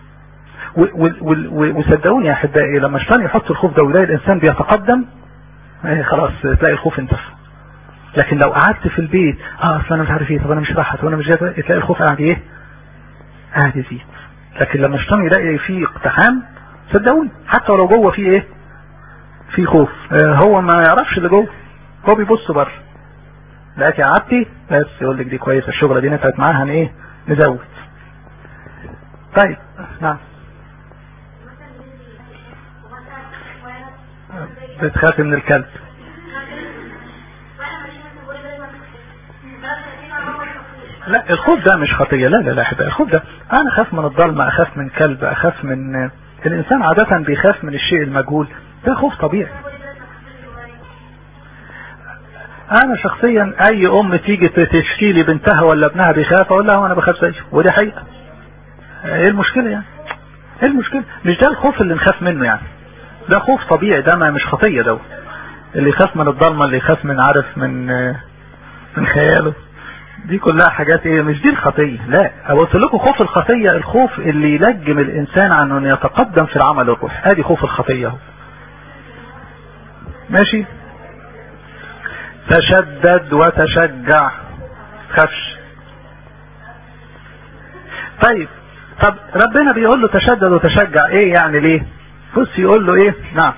وصدقوني يا احبائي لما الشيطان يحط الخوف ده ويلاقي الانسان بيتقدم ايه خلاص تلاقي الخوف انتفى لكن لو قعدت في البيت اه اصل انا مش عارف ايه طب انا مش راحت وانا مش جاي تلاقي الخوف قاعد ايه قاعد يزيد لكن لما الشيطان يلاقي فيه اقتحام صدقوني حتى ولو جوه فيه ايه في خوف اه هو ما يعرفش اللي جوه هو بيبص بره لقيتي قعدتي بس يقول لك دي كويسه الشغله دي نفعت معاها هن ايه نزود طيب نعم بتخافي من الكلب لا الخوف ده مش خطية لا لا لا حبا الخوف ده انا اخاف من الظلمة اخاف من كلب اخاف من الانسان عادة بيخاف من الشيء المجهول ده خوف طبيعي انا شخصيا اي ام تيجي تشكي لي بنتها ولا ابنها بيخاف اقول لها وانا بخاف زيه ودي حقيقة ايه المشكلة يعني ايه المشكلة مش ده الخوف اللي نخاف منه يعني ده خوف طبيعي ده ما مش خطية ده اللي يخاف من الضلمة اللي يخاف من عارف من من خياله دي كلها حاجات ايه مش دي الخطية لا قلت لكم خوف الخطية الخوف اللي يلجم الانسان عن انه يتقدم في العمل الروحي ادي خوف الخطية ماشي تشدد وتشجع خفش طيب طب ربنا بيقول له تشدد وتشجع ايه يعني ليه بص يقول له ايه نعم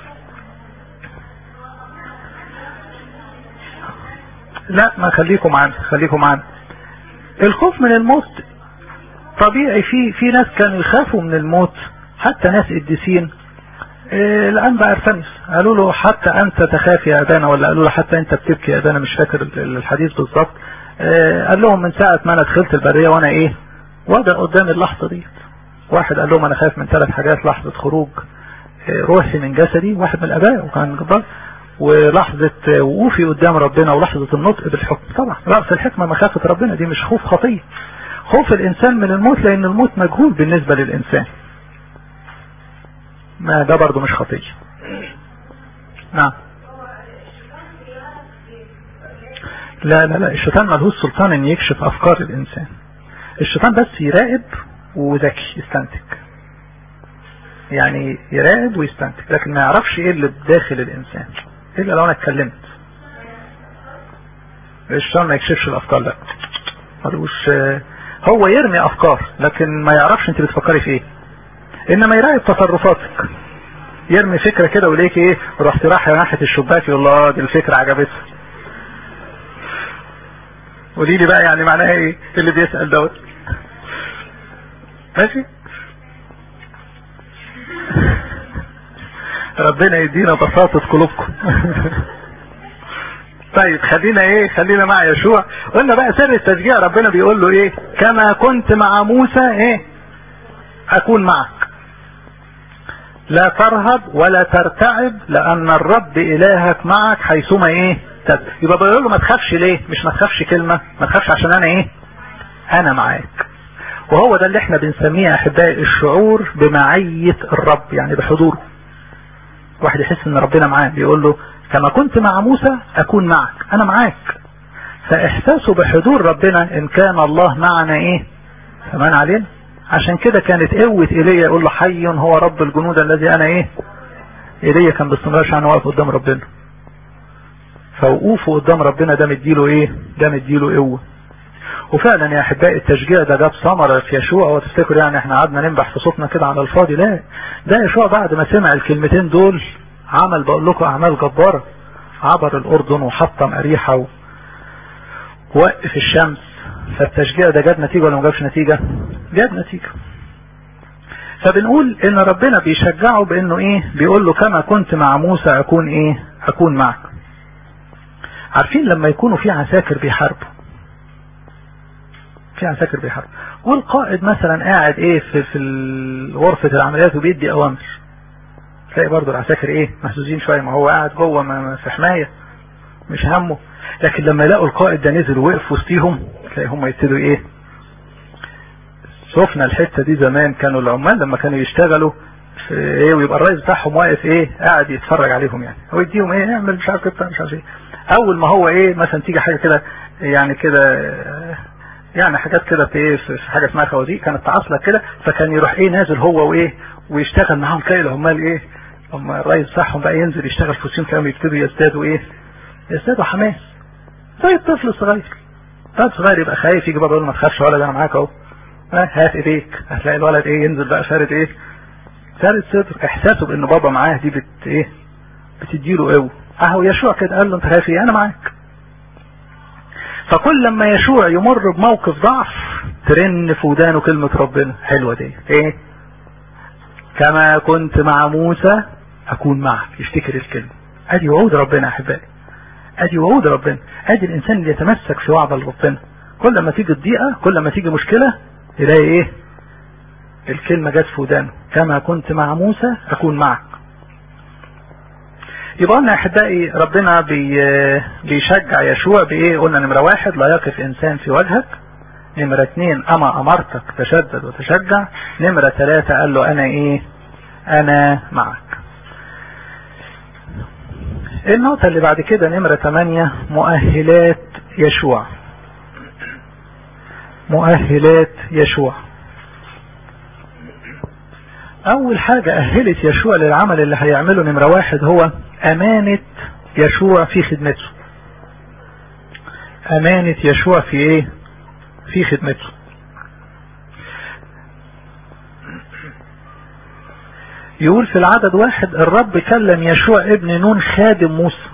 لا ما خليكم معانا خليكم معانا الخوف من الموت طبيعي في في ناس كانوا يخافوا من الموت حتى ناس قديسين إيه الان بقى ارتنس قالوا له حتى انت تخاف يا ابانا ولا قالوا له حتى انت بتبكي يا ابانا مش فاكر الحديث بالظبط إيه قال لهم من ساعة ما انا دخلت البرية وانا ايه وضع قدام اللحظة دي واحد قال لهم انا خايف من ثلاث حاجات لحظة خروج روحي من جسدي واحد من الاباء وكان جبار ولحظة وقوفي قدام ربنا ولحظة النطق بالحكم طبعا رأس الحكمة مخافة ربنا دي مش خوف خطية خوف الانسان من الموت لان الموت مجهول بالنسبة للانسان ما ده برضو مش خطية نعم لا لا لا الشيطان ملهوش سلطان ان يكشف افكار الانسان الشيطان بس يراقب وذكي يستنتج يعني يراقب ويستنتج لكن ما يعرفش ايه اللي بداخل الانسان الا لو انا اتكلمت الشيطان ما يكشفش الافكار لا ملوش هو يرمي افكار لكن ما يعرفش انت بتفكري في ايه انما يراقب تصرفاتك يرمي فكرة كده وليك ايه رحت رايح ناحية الشباك يقول الله دي الفكرة عجبتها قولي لي بقى يعني معناها ايه اللي بيسأل دوت ماشي ربنا يدينا بساطة قلوبكم طيب خلينا ايه خلينا مع يشوع قلنا بقى سر التشجيع ربنا بيقول له ايه كما كنت مع موسى ايه اكون معك لا ترهب ولا ترتعب لان الرب الهك معك حيثما ايه تد يبقى بيقول له ما تخافش ليه مش ما تخافش كلمة ما تخافش عشان انا ايه انا معاك وهو ده اللي احنا بنسميه يا احبائي الشعور بمعية الرب يعني بحضوره واحد يحس ان ربنا معاه بيقول له كما كنت مع موسى اكون معك انا معاك فاحساسه بحضور ربنا ان كان الله معنا ايه فمان علينا عشان كده كانت قوة ايليا يقول له حي هو رب الجنود الذي انا ايه ايليا كان باستمرار عشان واقف قدام ربنا فوقوفه قدام ربنا ده مديله ايه ده مديله قوه وفعلا يا احبائي التشجيع ده جاب ثمره في يشوع وتفتكروا يعني احنا قعدنا ننبح في صوتنا كده على الفاضي لا ده يشوع بعد ما سمع الكلمتين دول عمل بقول لكم اعمال جباره عبر الاردن وحطم اريحه و... وقف الشمس فالتشجيع ده جاب نتيجه ولا ما جابش نتيجه جاب نتيجه فبنقول ان ربنا بيشجعه بانه ايه بيقول له كما كنت مع موسى اكون ايه اكون معك عارفين لما يكونوا في عساكر بيحاربوا في عساكر بيحاربوا والقائد مثلا قاعد ايه في في غرفة العمليات وبيدي اوامر تلاقي برضه العساكر ايه محزوزين شوية ما هو قاعد جوه ما في حماية مش همه لكن لما يلاقوا القائد ده نزل ووقف وسطيهم تلاقي هم يبتدوا ايه شفنا الحتة دي زمان كانوا العمال لما كانوا يشتغلوا في ايه ويبقى الرئيس بتاعهم واقف ايه قاعد يتفرج عليهم يعني هو يديهم ايه اعمل مش عارف كده مش عارف ايه اول ما هو ايه مثلا تيجي حاجة كده يعني كده يعني حاجات كده في ايه في حاجه اسمها خوازيق كانت تعصلك كده فكان يروح ايه نازل هو وايه ويشتغل معاهم تلاقي العمال ايه هم الرئيس بتاعهم بقى ينزل يشتغل في وسيم كانوا يبتدوا يزدادوا ايه يزدادوا حماس زي الطفل الصغير طفل صغير يبقى خايف يجي بابا يقول ما تخافش ولد انا معاك اهو هات ايديك هتلاقي الولد ايه ينزل بقى فارد ايه فارد صدر احساسه بان بابا معاه دي بت ايه بتديله قوه اهو يشوع كده قال له انت خايف ايه انا معاك فكل لما يشوع يمر بموقف ضعف ترن في ودانه كلمة ربنا حلوة دي ايه كما كنت مع موسى اكون معك يفتكر الكلمة ادي وعود ربنا احبائي ادي وعود ربنا ادي الانسان اللي يتمسك في وعد ربنا كل ما تيجي الضيقة كل ما تيجي مشكلة يلاقي ايه الكلمة جت في ودانه كما كنت مع موسى اكون معك يبقى قلنا احبائي ربنا بي بيشجع يشوع بايه قلنا نمرة واحد لا يقف انسان في وجهك نمرة اتنين اما امرتك تشدد وتشجع نمرة ثلاثة قال له انا ايه انا معك النقطة اللي بعد كده نمرة ثمانية مؤهلات يشوع مؤهلات يشوع اول حاجة اهلت يشوع للعمل اللي هيعمله نمرة واحد هو امانة يشوع في خدمته امانة يشوع في ايه في خدمته يقول في العدد واحد الرب كلم يشوع ابن نون خادم موسى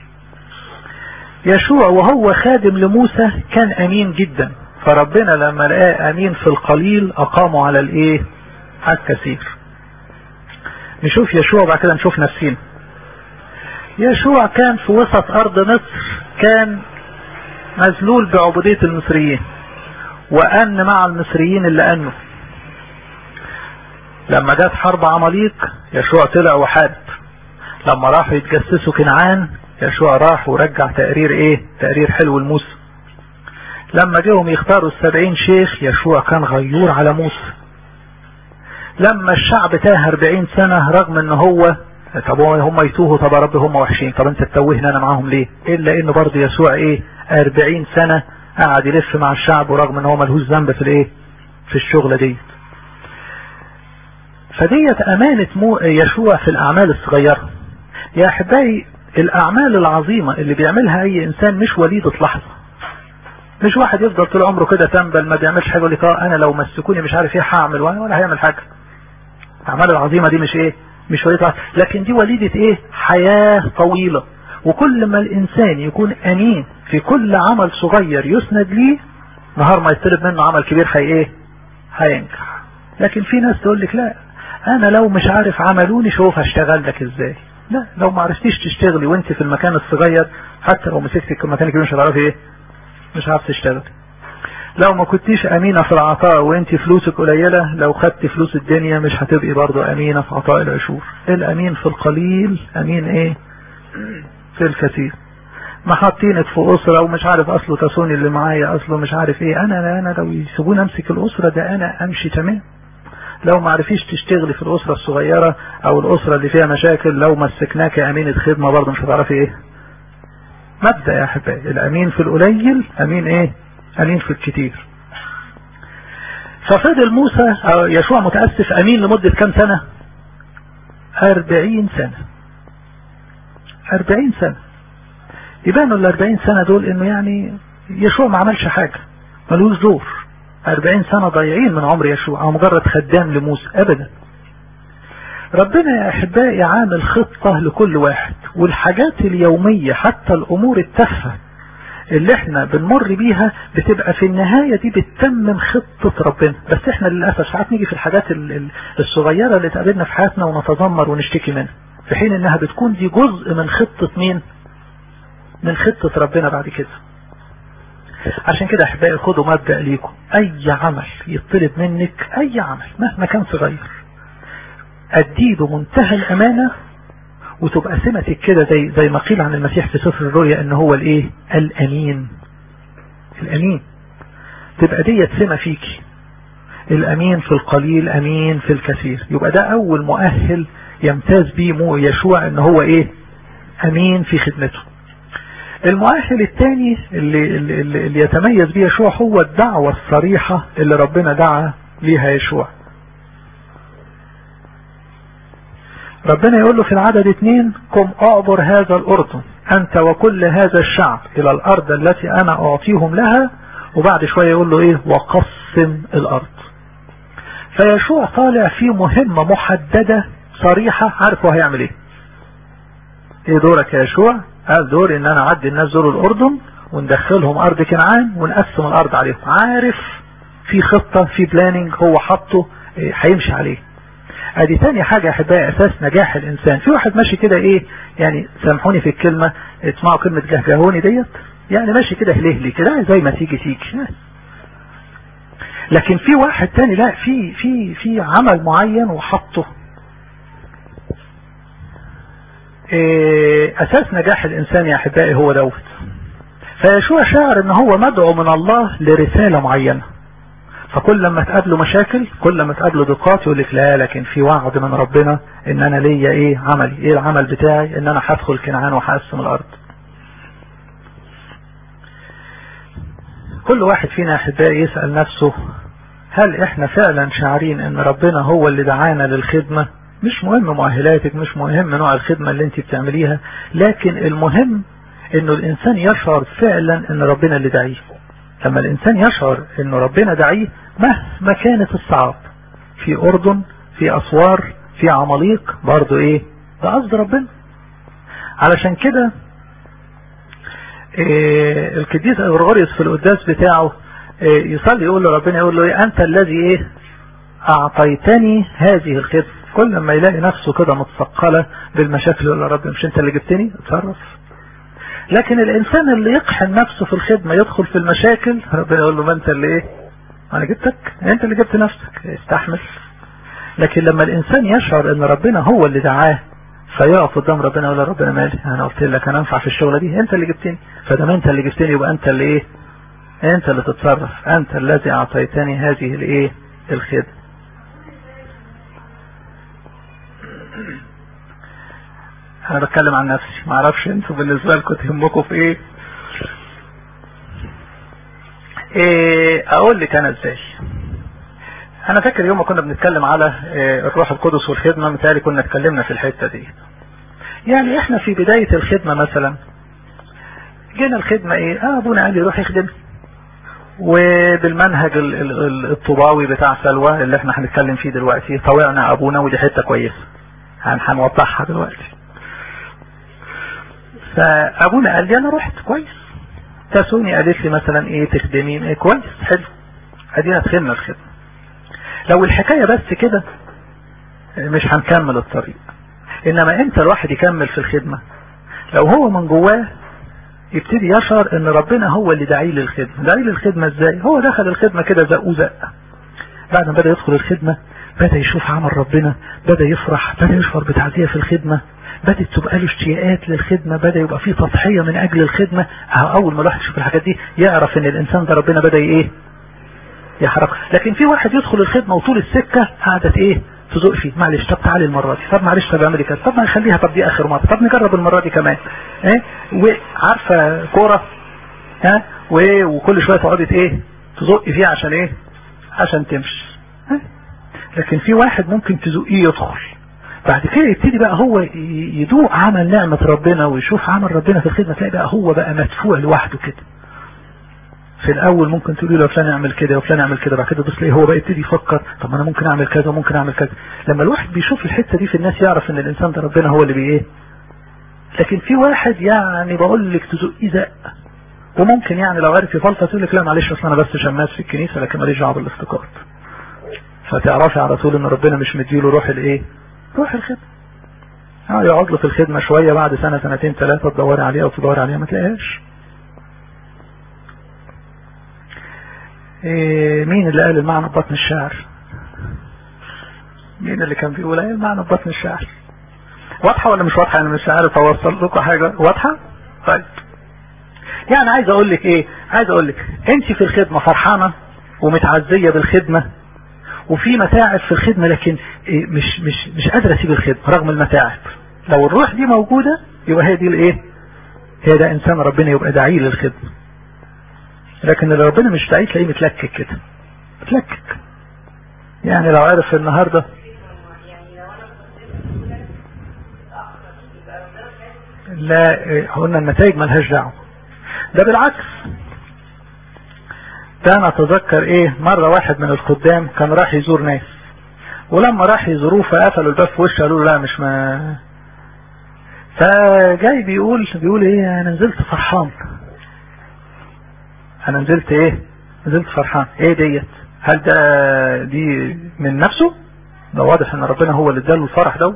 يشوع وهو خادم لموسى كان امين جدا فربنا لما لقاه امين في القليل اقامه على الايه على الكثير نشوف يشوع بعد كده نشوف نفسينا يشوع كان في وسط ارض مصر كان مذلول بعبودية المصريين وأن مع المصريين اللي أنه لما جت حرب عماليق يشوع طلع وحارب لما راحوا يتجسسوا كنعان يشوع راح ورجع تقرير ايه تقرير حلو لموسى لما جيهم يختاروا السبعين شيخ يشوع كان غيور على موسى لما الشعب تاه 40 سنة رغم ان هو طب هم يتوهوا طب يا رب هم وحشين طب انت تتوهنا انا معاهم ليه الا ان برضه يسوع ايه 40 سنة قعد يلف مع الشعب ورغم ان هو ملهوش ذنب في الايه في الشغلة دي فديت امانة مو يشوع في الاعمال الصغيرة يا احبائي الاعمال العظيمة اللي بيعملها اي انسان مش وليدة لحظة مش واحد يفضل طول عمره كده تنبل ما بيعملش حاجة يقول لك اه انا لو مسكوني مش عارف ايه هعمل ولا هيعمل حاجة الاعمال العظيمة دي مش ايه مش وليدة لكن دي وليدة ايه حياة طويلة وكل ما الانسان يكون امين في كل عمل صغير يسند ليه نهار ما يطلب منه عمل كبير هي ايه هينجح لكن في ناس تقول لك لا انا لو مش عارف عملوني شوف هشتغل لك ازاي لا لو ما عرفتيش تشتغلي وانت في المكان الصغير حتى لو مسكتك في المكان الكبير مش هتعرفي ايه مش عارف تشتغل لو ما كنتيش امينة في العطاء وانت فلوسك قليلة لو خدت فلوس الدنيا مش هتبقي برضو امينة في عطاء العشور الامين في القليل امين ايه في الكثير ما حاطينك في اسرة ومش عارف اصله تسوني اللي معايا اصله مش عارف ايه انا انا لو يسيبوني امسك الاسرة ده انا امشي تمام لو ما عرفيش تشتغلي في الاسرة الصغيرة او الاسرة اللي فيها مشاكل لو مسكناك امينة خدمة برضه مش هتعرفي ايه مبدأ يا احبائي الامين في القليل امين ايه امين في الكتير ففضل موسى أو يشوع متأسف امين لمدة كام سنة اربعين سنة اربعين سنة يبانوا الاربعين سنة دول انه يعني يشوع ما عملش حاجة ملوش دور اربعين سنة ضايعين من عمر يشوع او مجرد خدام لموسى ابدا ربنا يا احبائي عامل خطة لكل واحد والحاجات اليومية حتى الامور التافهة اللي احنا بنمر بيها بتبقى في النهاية دي بتتمم خطة ربنا بس احنا للأسف ساعات نيجي في الحاجات الصغيرة اللي تقابلنا في حياتنا ونتذمر ونشتكي منها في حين انها بتكون دي جزء من خطة مين من خطة ربنا بعد كده عشان كده احبائي خدوا مبدأ ليكم اي عمل يطلب منك اي عمل مهما كان صغير اديه بمنتهى الامانة وتبقى سمتك كده زي زي ما قيل عن المسيح في سفر الرؤيا ان هو الايه الامين الامين تبقى ديت سمة فيكي الامين في القليل امين في الكثير يبقى ده اول مؤهل يمتاز بيه مو يشوع ان هو ايه امين في خدمته المؤهل الثاني اللي, اللي, اللي يتميز بيه يشوع هو الدعوة الصريحة اللي ربنا دعا ليها يشوع ربنا يقول له في العدد اثنين قم اعبر هذا الاردن انت وكل هذا الشعب الى الارض التي انا اعطيهم لها وبعد شوية يقول له ايه وقسم الارض فيشوع طالع في مهمة محددة صريحة عارف هو هيعمل ايه ايه دورك يا يشوع قال دوري ان انا اعدي الناس دول الاردن وندخلهم ارض كنعان ونقسم الارض عليهم عارف في خطة في بلاننج هو حطه هيمشي إيه عليه ادي تاني حاجة احبائي اساس نجاح الانسان في واحد ماشي كده ايه يعني سامحوني في الكلمة اسمعوا كلمة جهجهوني ديت يعني ماشي كده هلهلي كده زي ما تيجي تيجي لكن في واحد تاني لا في في في عمل معين وحطه إيه اساس نجاح الانسان يا احبائي هو دوت فيشوع شاعر ان هو مدعو من الله لرسالة معينة فكل لما تقابله مشاكل كل لما تقابله ضيقات يقول لك لا لكن في وعد من ربنا ان انا ليا ايه عملي ايه العمل بتاعي ان انا هدخل كنعان وهقسم الارض كل واحد فينا احبائي يسأل نفسه هل احنا فعلا شاعرين ان ربنا هو اللي دعانا للخدمة مش مهم مؤهلاتك مش مهم نوع الخدمة اللي انت بتعمليها لكن المهم انه الانسان يشعر فعلا ان ربنا اللي دعيه لما الانسان يشعر انه ربنا دعيه مهما كانت الصعاب في اردن في اسوار في عماليق برضو ايه ده قصد ربنا علشان كده إيه القديس غرغوريوس في القداس بتاعه إيه يصلي يقول له ربنا يقول له إيه انت الذي ايه اعطيتني هذه الخدمة كل ما يلاقي نفسه كده متثقله بالمشاكل يقول له رب مش انت اللي جبتني اتصرف لكن الانسان اللي يقحم نفسه في الخدمة يدخل في المشاكل ربنا يقول له ما انت اللي ايه انا جبتك انت اللي جبت نفسك استحمل لكن لما الانسان يشعر ان ربنا هو اللي دعاه فيقف قدام ربنا يقول ربنا مالي انا قلت لك انا انفع في الشغلة دي انت اللي جبتني فدام انت اللي جبتني يبقى انت اللي ايه انت اللي تتصرف انت الذي اعطيتني هذه الايه الخدمة انا بتكلم عن نفسي ما اعرفش انتوا بالنسبة لكم تهمكم في ايه ايه اقول لك انا ازاي انا فاكر يوم ما كنا بنتكلم على إيه الروح القدس والخدمة متهيألي كنا اتكلمنا في الحتة دي يعني احنا في بداية الخدمة مثلا جينا الخدمة ايه اه ابونا قال لي روح يخدم وبالمنهج الطباوي بتاع سلوى اللي احنا هنتكلم فيه دلوقتي طوعنا ابونا ودي حتة كويسة هنوضحها دلوقتي فابونا قال لي انا رحت كويس تسوني قالت لي مثلا ايه تخدمين ايه كويس حلو ادينا دخلنا الخدمة لو الحكاية بس كده مش هنكمل الطريق انما امتى الواحد يكمل في الخدمة لو هو من جواه يبتدي يشعر ان ربنا هو اللي داعيه للخدمة داعيه للخدمة ازاي هو دخل الخدمة كده زق وزق بعد ما بدأ يدخل الخدمة بدأ يشوف عمل ربنا بدأ يفرح بدأ يشعر بتعزية في الخدمة بدأت تبقى له اشتياقات للخدمة بدأ يبقى فيه تضحية من اجل الخدمة اول ما الواحد يشوف الحاجات دي يعرف ان الانسان ده ربنا بدأ ايه يحرك لكن في واحد يدخل الخدمة وطول السكة قعدت ايه تزق فيه معلش طب تعالي المرة دي طب معلش طب اعملي كده طب ما نخليها طب دي اخر مرة طب نجرب المرة دي كمان ايه وعارفة كورة ها وايه وكل شوية تقعدي ايه تزق فيه عشان ايه عشان تمشي ها لكن في واحد ممكن تزقيه يدخل بعد كده يبتدي بقى هو يدوق عمل نعمة ربنا ويشوف عمل ربنا في الخدمة تلاقي بقى هو بقى مدفوع لوحده كده في الاول ممكن تقولي له فلان اعمل كده وفلان اعمل كده بعد كده بس هو بقى يبتدي يفكر طب انا ممكن اعمل كذا وممكن اعمل كذا لما الواحد بيشوف الحته دي في الناس يعرف ان الانسان ده ربنا هو اللي بايه لكن في واحد يعني بقول لك تزقيه زق وممكن يعني لو عرف يفلفص يقول لك لا معلش اصل انا بس شماس في الكنيسه لكن ماليش دعوه بالافتقاد فتعرفي على طول ان ربنا مش مديله روح الايه روح الخدمه اه يقعد له في الخدمه شويه بعد سنه سنتين ثلاثه تدوري عليها وتدوري عليها ما تلاقيهاش إيه مين اللي قال المعنى ببطن الشعر مين اللي كان بيقول ايه المعنى ببطن الشعر واضحة ولا مش واضحة انا مش عارف اوصل لكم حاجة واضحة طيب يعني عايز اقول لك ايه عايز اقول لك انت في الخدمة فرحانة ومتعزية بالخدمة وفي متاعب في الخدمة لكن إيه مش مش مش قادرة اسيب الخدمة رغم المتاعب لو الروح دي موجودة يبقى هي دي الايه هي ده انسان ربنا يبقى داعي للخدمة لكن اللي ربنا مش داعي تلاقيه متلكك كده متلكك يعني لو عرف النهاردة لا قلنا النتائج ملهاش دعوه ده بالعكس ده انا اتذكر ايه مرة واحد من الخدام كان راح يزور ناس ولما راح يزوروه فقفلوا الباب في وشه قالوا له لا مش ما فجاي بيقول بيقول ايه انا نزلت فرحان انا نزلت ايه نزلت فرحان ايه ديت هل ده دي من نفسه ده واضح ان ربنا هو اللي اداله الفرح دوت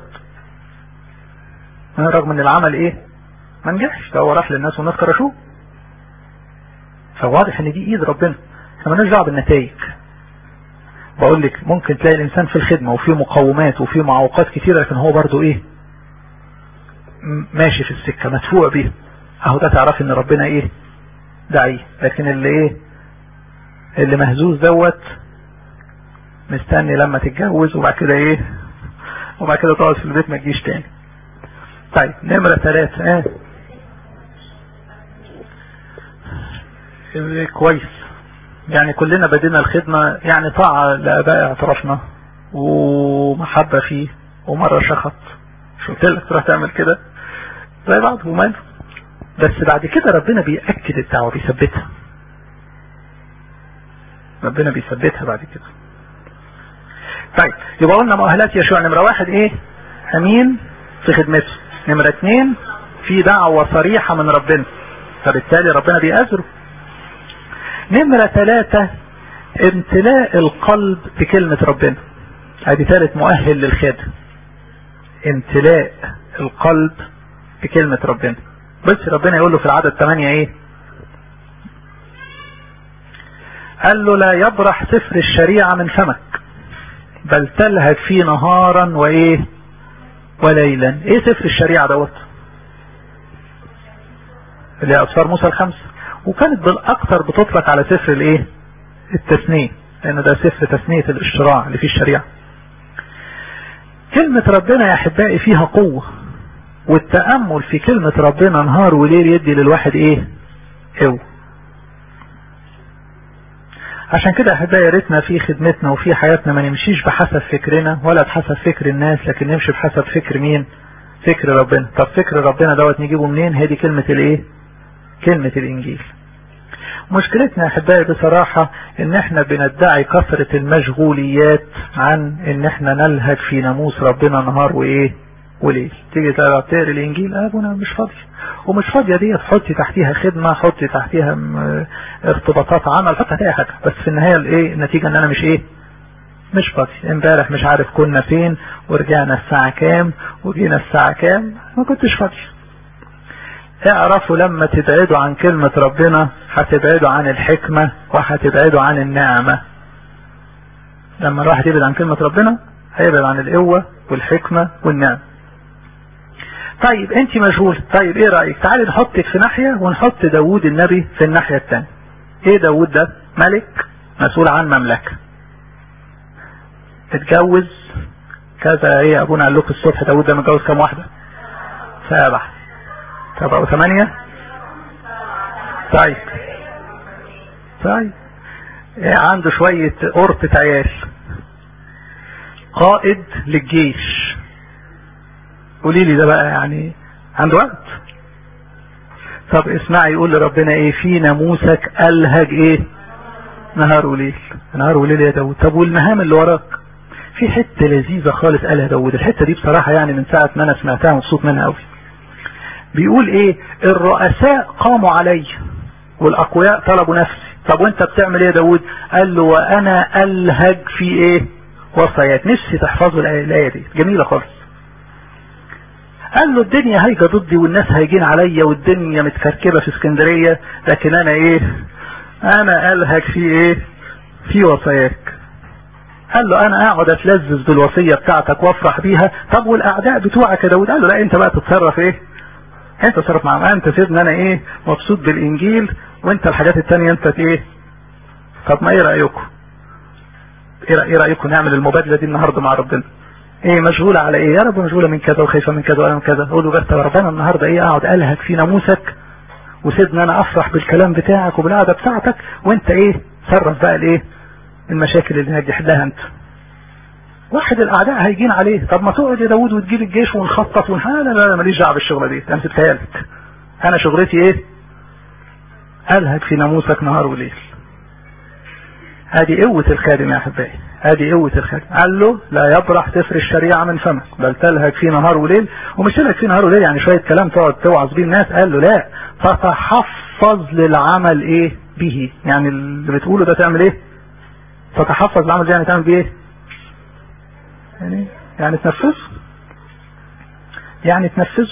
رغم ان العمل ايه ما نجحش ده هو راح للناس والناس كرشوه فواضح ان دي ايد ربنا احنا مالناش دعوه بالنتائج بقول لك ممكن تلاقي الانسان في الخدمه وفي مقومات وفي معوقات كتيره لكن هو برضو ايه ماشي في السكه مدفوع بيها اهو ده تعرف ان ربنا ايه دعيه لكن اللي ايه اللي مهزوز دوت مستني لما تتجوز وبعد كده ايه وبعد كده تقعد في البيت ما تجيش تاني طيب نمرة ثلاثة اه كويس يعني كلنا بدينا الخدمة يعني طاعة لآباء اعترفنا ومحبة فيه ومرة شخط شو قلت لك تروح تعمل كده زي بعض وماله بس بعد كده ربنا بيأكد الدعوة بيثبتها ربنا بيثبتها بعد كده طيب يبقى قلنا مؤهلات يشوع نمرة واحد ايه امين في خدمته نمرة اتنين في دعوة صريحة من ربنا فبالتالي ربنا بيأذره نمرة ثلاثة امتلاء القلب بكلمة ربنا ادي ثالث مؤهل للخدمة امتلاء القلب بكلمة ربنا بس ربنا يقول له في العدد 8 ايه قال له لا يبرح سفر الشريعة من فمك بل تلهج فيه نهارا وايه وليلا ايه سفر الشريعة دوت اللي هي اصفار موسى الخمسة وكانت بالاكثر بتطلق على سفر الايه التثنية لان ده سفر تثنية الاشتراع اللي فيه الشريعة كلمة ربنا يا احبائي فيها قوة والتأمل في كلمة ربنا نهار وليل يدي للواحد ايه قوة عشان كده احبائي يا ريتنا في خدمتنا وفي حياتنا ما نمشيش بحسب فكرنا ولا بحسب فكر الناس لكن نمشي بحسب فكر مين فكر ربنا طب فكر ربنا دوت نجيبه منين هي دي كلمة الايه كلمة الانجيل مشكلتنا يا احبائي بصراحة ان احنا بندعي كثرة المشغوليات عن ان احنا نلهج في ناموس ربنا نهار وايه وليل تيجي تقرا الانجيل ابونا مش فاضي ومش فاضيه دي حطي تحتيها خدمه حطي تحتيها ارتباطات عمل حطي تحتيها حاجه بس في النهايه الايه النتيجه ان انا مش ايه مش فاضي امبارح مش عارف كنا فين ورجعنا الساعه كام وجينا الساعه كام ما كنتش فاضي اعرفوا لما تبعدوا عن كلمة ربنا هتبعدوا عن الحكمة وهتبعدوا عن النعمة لما الواحد يبعد عن كلمة ربنا هيبعد عن القوة والحكمة والنعمة طيب انت مشغول طيب ايه رأيك تعالي نحطك في ناحية ونحط داوود النبي في الناحية التانية ايه داوود ده ملك مسؤول عن مملكة اتجوز كذا ايه ابونا قال لكم الصبح داوود ده متجوز كام واحدة سبعة سبعة وثمانية طيب طيب إيه عنده شوية قرطة عيال قائد للجيش قولي لي ده بقى يعني عنده وقت طب اسمعي يقول لربنا ايه في ناموسك الهج ايه نهار وليل نهار وليل يا داود طب والمهام اللي وراك في حته لذيذه خالص قالها داود الحته دي بصراحه يعني من ساعه ما انا سمعتها مبسوط منها قوي بيقول ايه الرؤساء قاموا علي والاقوياء طلبوا نفسي طب وانت بتعمل ايه يا داود قال له وانا الهج في ايه وصايات نفسي تحفظوا الايه دي جميله خالص قال له الدنيا هايجة ضدي والناس هايجين عليا والدنيا متكركبة في اسكندرية لكن انا ايه انا الهج في ايه في وصاياك قال له انا اقعد اتلذذ بالوصية بتاعتك وافرح بيها طب والاعداء بتوعك يا داود قال له لا انت بقى تتصرف ايه انت تصرف مع انت سيبني انا ايه مبسوط بالانجيل وانت الحاجات التانية انت ايه طب ما ايه رأيكم ايه رأيكم نعمل المبادلة دي النهاردة مع ربنا ايه مشغولة على ايه يا رب مشغولة من كذا وخايفة من كذا وانا من كذا اقول له بس ربنا النهاردة ايه اقعد الهك في ناموسك وسيبني انا افرح بالكلام بتاعك وبالقعده بتاعتك وانت ايه تصرف بقى الايه المشاكل اللي هناك حلها انت واحد الاعداء هيجين عليه طب ما تقعد يا داوود وتجيب الجيش ونخطط ون... لا لا لا ماليش دعوه بالشغله دي انا سبتها لك انا شغلتي ايه الهج في ناموسك نهار وليل ادي قوة الخادم يا احبائي ادي قوة الخادم قال له لا يبرح سفر الشريعة من فمك بل تلهج فيه نهار وليل ومش تلهج فيه نهار وليل يعني شوية كلام تقعد توعظ بيه الناس قال له لا تتحفظ للعمل ايه به يعني اللي بتقوله ده تعمل ايه تتحفظ للعمل ده يعني تعمل بيه ايه يعني يعني تنفذه يعني تنفذه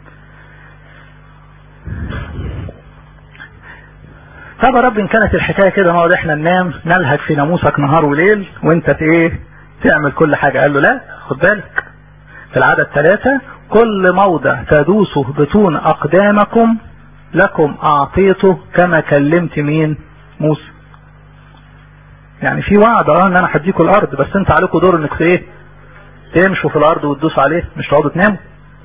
طب يا رب ان كانت الحكايه كده نقعد احنا ننام نلهج في ناموسك نهار وليل وانت ايه تعمل كل حاجه قال له لا خد بالك في العدد ثلاثة كل موضع تدوسه بطون اقدامكم لكم اعطيته كما كلمت مين موسى يعني في وعد اه ان انا هديكم الارض بس انت عليكم دور انك ايه تمشوا في الارض وتدوسوا عليه مش تقعدوا تناموا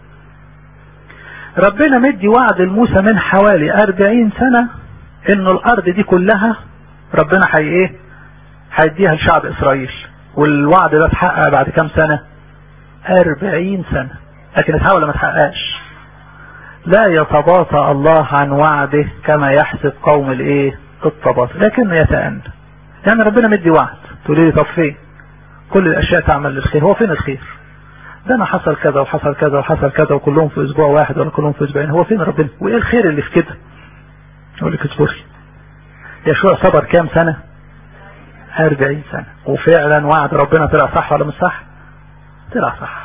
ربنا مدي وعد لموسى من حوالي أربعين سنة انه الارض دي كلها ربنا حي ايه هيديها لشعب اسرائيل والوعد ده اتحقق بعد كام سنة أربعين سنة لكن اتحقق ولا ما اتحققش لا يتباطأ الله عن وعده كما يحسب قوم الايه التباطؤ لكنه يتأنى يعني ربنا مدي وعد تقولي لي طب فين كل الاشياء تعمل للخير هو فين الخير ده انا حصل كذا وحصل كذا وحصل كذا وكلهم في اسبوع واحد ولا كلهم في اسبوعين هو فين ربنا وايه الخير اللي في كده يقول لك اصبري يشوع صبر كام سنة 40 سنة وفعلا وعد ربنا طلع صح ولا مش صح طلع صح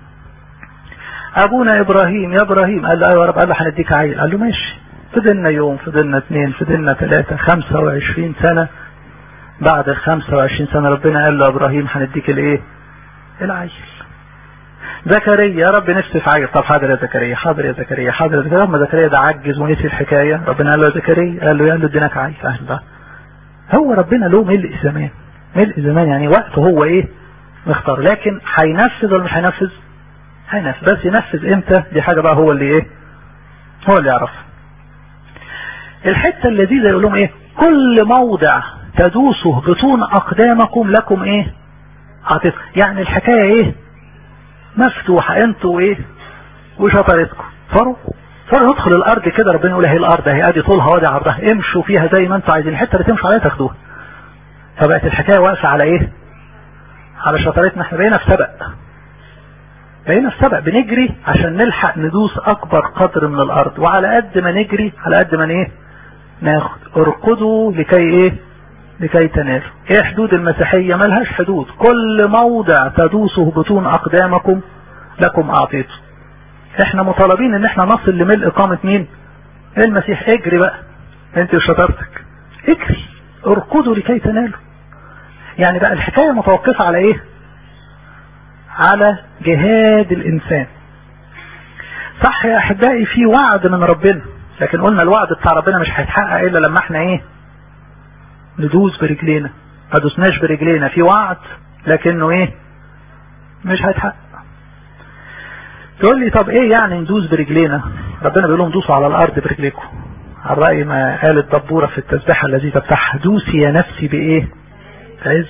ابونا ابراهيم يا ابراهيم قال له ايوه يا رب قال له هنديك عيل قال له ماشي فضلنا يوم فضلنا اثنين فضلنا ثلاثة 25 سنة بعد ال 25 سنة ربنا قال له ابراهيم هنديك الايه العيل زكريا يا رب نفسي في عيل طب حاضر يا زكريا حاضر يا زكريا حاضر يا زكريا لما زكريا ده عجز ونسي الحكاية ربنا قال له يا زكريا قال له يا له اديناك عيل اهل بقى هو ربنا له ملء زمان ملء زمان يعني وقته هو ايه مختار لكن هينفذ ولا مش هينفذ هينفذ بس ينفذ امتى دي حاجة بقى هو اللي ايه هو اللي يعرفها الحتة اللذيذة يقول لهم ايه كل موضع تدوسه بطون اقدامكم لكم ايه عاطف يعني الحكاية ايه مفتوحة انتوا ايه وشطرتكم فروا فروا ندخل الارض كده ربنا يقول اهي الارض اهي ادي طولها وادي عرضها امشوا فيها زي ما انتوا عايزين الحته اللي تمشوا عليها تاخدوها فبقت الحكايه واقفه على ايه على شطرتنا احنا بقينا في سبق بقينا في سبق بنجري عشان نلحق ندوس اكبر قدر من الارض وعلى قد ما نجري على قد ما ايه ناخد ارقدوا لكي ايه لكي تنالوا ايه حدود المسيحية ملهاش حدود كل موضع تدوسه بطون اقدامكم لكم اعطيته احنا مطالبين ان احنا نصل لملء اقامة مين المسيح اجري بقى انت وشطارتك اجري اركضوا لكي تنالوا يعني بقى الحكاية متوقفة على ايه على جهاد الانسان صح يا احبائي في وعد من ربنا لكن قلنا الوعد بتاع ربنا مش هيتحقق الا لما احنا ايه ندوس برجلينا ما دوسناش برجلينا في وعد لكنه ايه مش هيتحقق تقول لي طب ايه يعني ندوس برجلينا ربنا بيقول لهم دوسوا على الارض برجليكم على رأي ما قال الدبورة في التسبيحة اللذيذة بتاعها دوسي يا نفسي بايه عز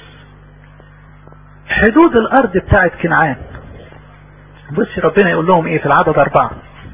حدود الارض بتاعت كنعان بصي ربنا يقول لهم ايه في العدد اربعة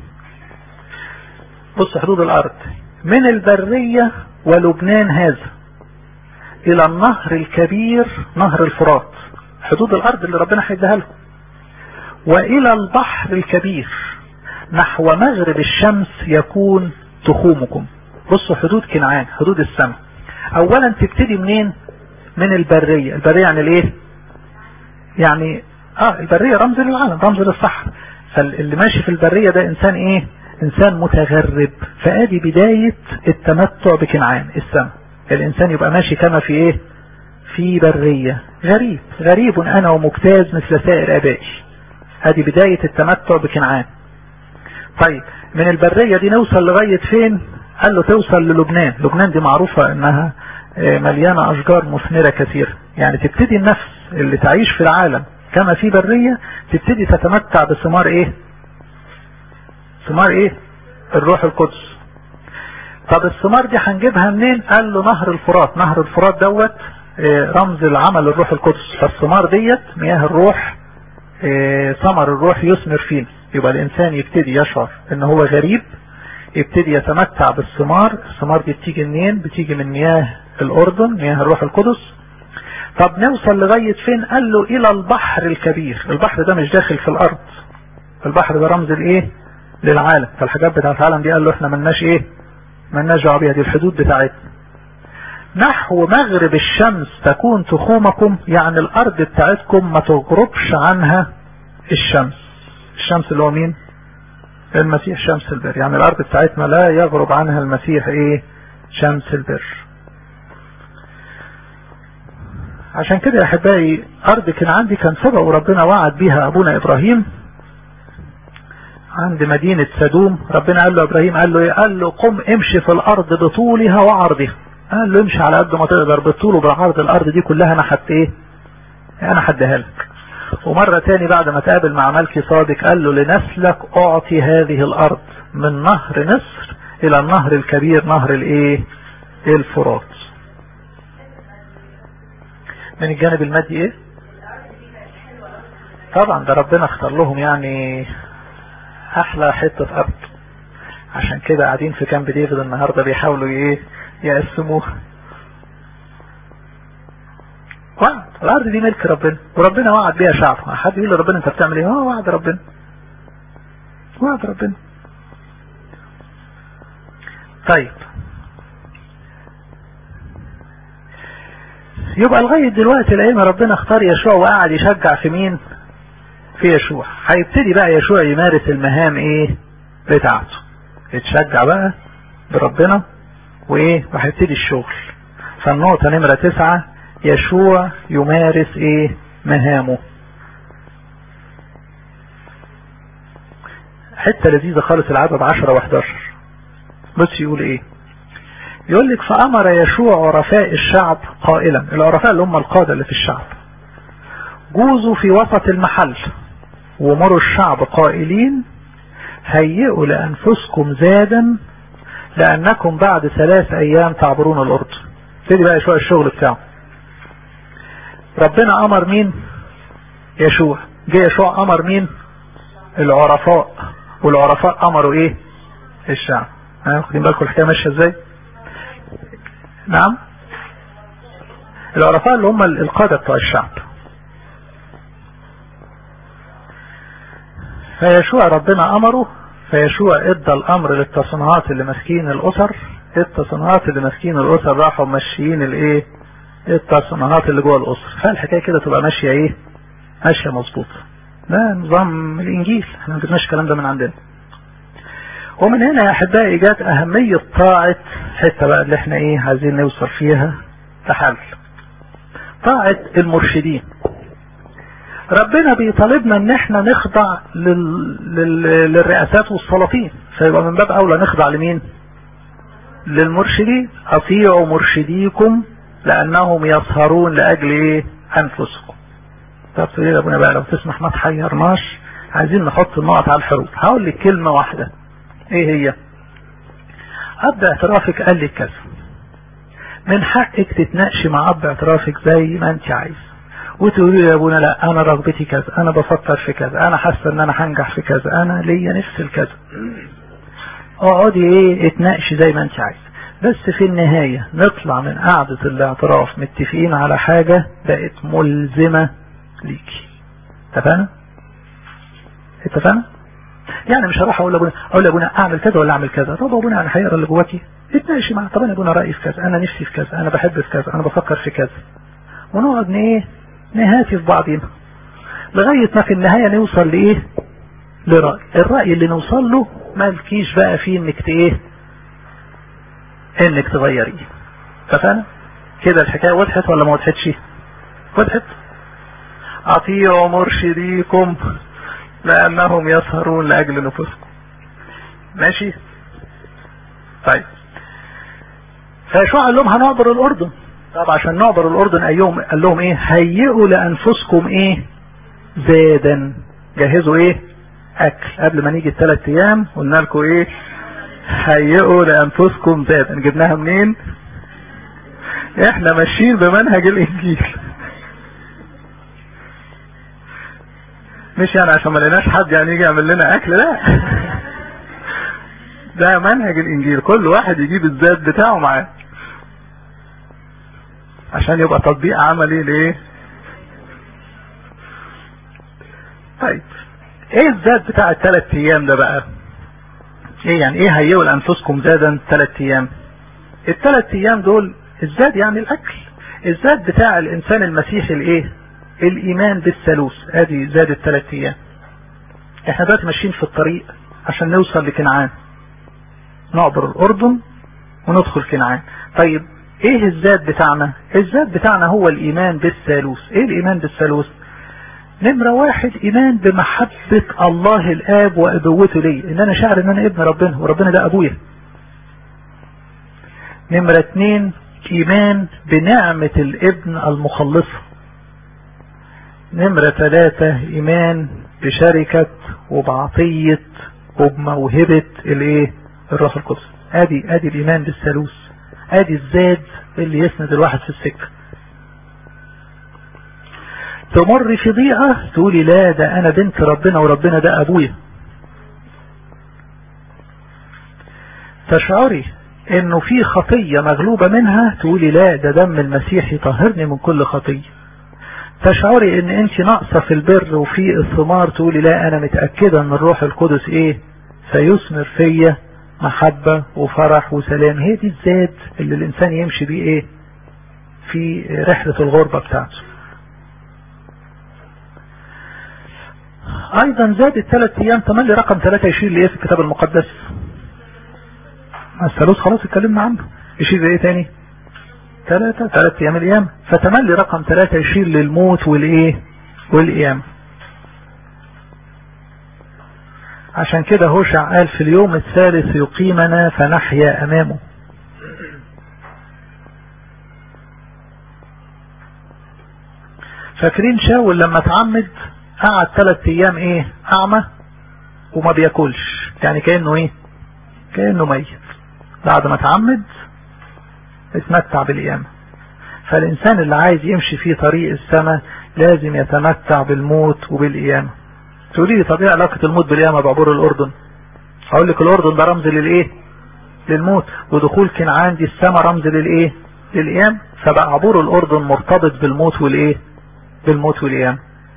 بص حدود الارض من البرية ولبنان هذا الى النهر الكبير نهر الفرات حدود الارض اللي ربنا هيديها لكم والى البحر الكبير نحو مغرب الشمس يكون تخومكم بصوا حدود كنعان حدود السماء اولا تبتدي منين من البرية البرية يعني الايه يعني اه البرية رمز للعالم رمز للصحراء فاللي ماشي في البرية ده انسان ايه انسان متغرب فادي بداية التمتع بكنعان السماء الانسان يبقى ماشي كما في ايه في برية غريب غريب انا ومجتاز مثل سائر ابائي هذه بداية التمتع بكنعان طيب من البرية دي نوصل لغاية فين قال له توصل للبنان لبنان دي معروفة انها مليانة اشجار مثمرة كثيرة يعني تبتدي النفس اللي تعيش في العالم كما في برية تبتدي تتمتع بثمار ايه ثمار ايه الروح القدس طب الثمار دي هنجيبها منين قال له نهر الفرات نهر الفرات دوت رمز العمل الروح القدس فالثمار ديت مياه الروح ثمر الروح يثمر فينا يبقى الانسان يبتدي يشعر ان هو غريب يبتدي يتمتع بالثمار الثمار دي بتيجي منين بتيجي من مياه الاردن مياه الروح القدس طب نوصل لغاية فين قال له الى البحر الكبير البحر ده مش داخل في الارض البحر ده رمز الايه للعالم فالحاجات بتاعت العالم دي قال له احنا ملناش ايه ملناش دعوه بيها دي الحدود بتاعتنا نحو مغرب الشمس تكون تخومكم يعني الارض بتاعتكم ما تغربش عنها الشمس الشمس اللي هو مين المسيح شمس البر يعني الارض بتاعتنا لا يغرب عنها المسيح ايه شمس البر عشان كده يا احبائي ارض كنعان دي كان سبق وربنا وعد بيها ابونا ابراهيم عند مدينة سدوم ربنا قال له ابراهيم قال له ايه قال له قم امشي في الارض بطولها وعرضها قال له امشي على قد ما تقدر بالطول وبالعرض الارض دي كلها انا حت ايه انا هديها لك ومرة تاني بعد ما تقابل مع ملكي صادق قال له لنسلك اعطي هذه الارض من نهر مصر الى النهر الكبير نهر الايه الفرات من الجانب المادي ايه طبعا ده ربنا اختار لهم يعني احلى حتة ارض عشان كده قاعدين في كامب ديفيد النهاردة بيحاولوا ايه يقسموها وعد الارض دي ملك ربنا وربنا وعد بيها شعبه حد يقول لربنا انت بتعمل ايه اه وعد ربنا وعد ربنا طيب يبقى لغاية دلوقتي لقينا ربنا اختار يشوع وقعد يشجع في مين في يشوع هيبتدي بقى يشوع يمارس المهام ايه بتاعته يتشجع بقى بربنا وايه وهيبتدي الشغل فالنقطة نمرة تسعة يشوع يمارس ايه مهامه حتة لذيذة خالص العدد عشرة وحداشر بص يقول ايه يقول لك فأمر يشوع عرفاء الشعب قائلا العرفاء اللي هم القادة اللي في الشعب جوزوا في وسط المحل ومروا الشعب قائلين هيئوا لأنفسكم زادا لأنكم بعد ثلاث أيام تعبرون الأردن تدي بقى يشوع الشغل بتاعه ربنا أمر مين يشوع جه يشوع أمر مين العرفاء والعرفاء أمروا إيه الشعب واخدين بالكم الحكاية ماشية إزاي نعم العرفاء اللي هم القادة بتوع الشعب فيشوع ربنا امره فيشوع ادى الامر للتصنيعات اللي ماسكين الاسر التصنيعات اللي ماسكين الاسر راحوا ماشيين الايه التصنيعات اللي جوه الاسر فالحكايه كده تبقى ماشيه ايه ماشيه مظبوطه ده نظام الانجيل احنا ما جبناش الكلام ده من عندنا ومن هنا يا احبائي جت اهميه طاعه حته بقى اللي احنا ايه عايزين نوصل فيها لحل طاعه المرشدين ربنا بيطالبنا ان احنا نخضع لل... لل... للرئاسات والسلاطين فيبقى من باب اولى نخضع لمين للمرشدين اطيعوا مرشديكم لانهم يسهرون لاجل ايه انفسكم طب تقول يا ابونا بقى لو تسمح ما تحيرناش عايزين نحط النقط على الحروف هقول لك كلمة واحدة ايه هي اب اعترافك قال لك كذا من حقك تتناقشي مع اب اعترافك زي ما انت عايز وتقولي يا ابونا لا انا رغبتي كذا انا بفكر في كذا انا حاسه ان انا هنجح في كذا انا ليا نفس الكذا اقعدي ايه اتناقشي زي ما انت عايز بس في النهاية نطلع من قعدة الاعتراف متفقين على حاجة بقت ملزمة ليكي اتفقنا اتفقنا يعني مش هروح اقول لابونا اقول لابونا اعمل كذا ولا اعمل كذا طب ابونا انا هيقرا اللي جواكي اتناقشي معاه طب انا ابونا رايي في كذا انا نفسي في كذا انا بحب في كذا انا بفكر في كذا ونقعد ايه نهاتي في بعضنا لغاية ما في النهاية نوصل لايه لرأي الرأي اللي نوصل له مالكيش بقى فيه انك ايه انك تغيريه اتفقنا كده الحكاية وضحت ولا ما وضحتش وضحت اطيعوا مرشديكم لانهم يسهرون لاجل نفوسكم ماشي طيب فيشوع قال لهم هنعبر الاردن طب عشان نعبر الاردن ايهم قال لهم ايه هيئوا لانفسكم ايه زادا جهزوا ايه اكل قبل ما نيجي الثلاث ايام قلنا لكم ايه هيئوا لانفسكم زادا جبناها منين احنا ماشيين بمنهج الانجيل مش يعني عشان ما لقيناش حد يعني يجي يعمل لنا اكل لا ده منهج الانجيل كل واحد يجيب الذات بتاعه معاه عشان يبقى تطبيق عملي ليه طيب ايه الذات بتاع الثلاث ايام ده بقى ايه يعني ايه هيئوا لانفسكم زادا ثلاث ايام الثلاث ايام دول الزاد يعني الاكل الزاد بتاع الانسان المسيحي الايه الايمان بالثالوث ادي زاد الثلاث ايام احنا دلوقتي ماشيين في الطريق عشان نوصل لكنعان نعبر الاردن وندخل كنعان طيب ايه الزاد بتاعنا الزاد بتاعنا هو الايمان بالثالوث ايه الايمان بالثالوث نمرة واحد ايمان بمحبة الله الاب وابوته لي ان انا شاعر ان انا ابن ربنا وربنا ده ابويا نمرة اتنين ايمان بنعمة الابن المخلصة نمرة ثلاثة ايمان بشركة وبعطية وبموهبة الايه الروح القدس ادي ادي الايمان بالثالوث ادي الزاد اللي يسند الواحد في السكة تمر في ضيقة تقولي لا ده انا بنت ربنا وربنا ده ابويا تشعري انه في خطية مغلوبة منها تقولي لا ده دم المسيح يطهرني من كل خطية تشعري ان انت ناقصة في البر وفي الثمار تقولي لا انا متأكدة ان الروح القدس ايه سيثمر فيا محبة وفرح وسلام هي دي الزاد اللي الانسان يمشي بيه ايه في رحلة الغربة بتاعته ايضا زاد الثلاث ايام تملي رقم ثلاثة يشير لايه في الكتاب المقدس الثالوث خلاص اتكلمنا عنه يشير لايه تاني ثلاثة ثلاث ايام القيامة فتملي رقم ثلاثة يشير للموت والايه والقيامة عشان كده هوشع قال في اليوم الثالث يقيمنا فنحيا امامه فاكرين شاول لما اتعمد قعد ثلاث ايام ايه اعمى وما بياكلش يعني كأنه ايه كأنه ميت بعد ما اتعمد اتمتع بالقيامة فالانسان اللي عايز يمشي في طريق السماء لازم يتمتع بالموت وبالقيامة تقولي لي طب ايه علاقة الموت بالقيامة بعبور الاردن اقول لك الاردن ده رمز للايه للموت ودخول كنعان دي السماء رمز للايه للقيام فبقى عبور الاردن مرتبط بالموت والايه بالموت والقيامة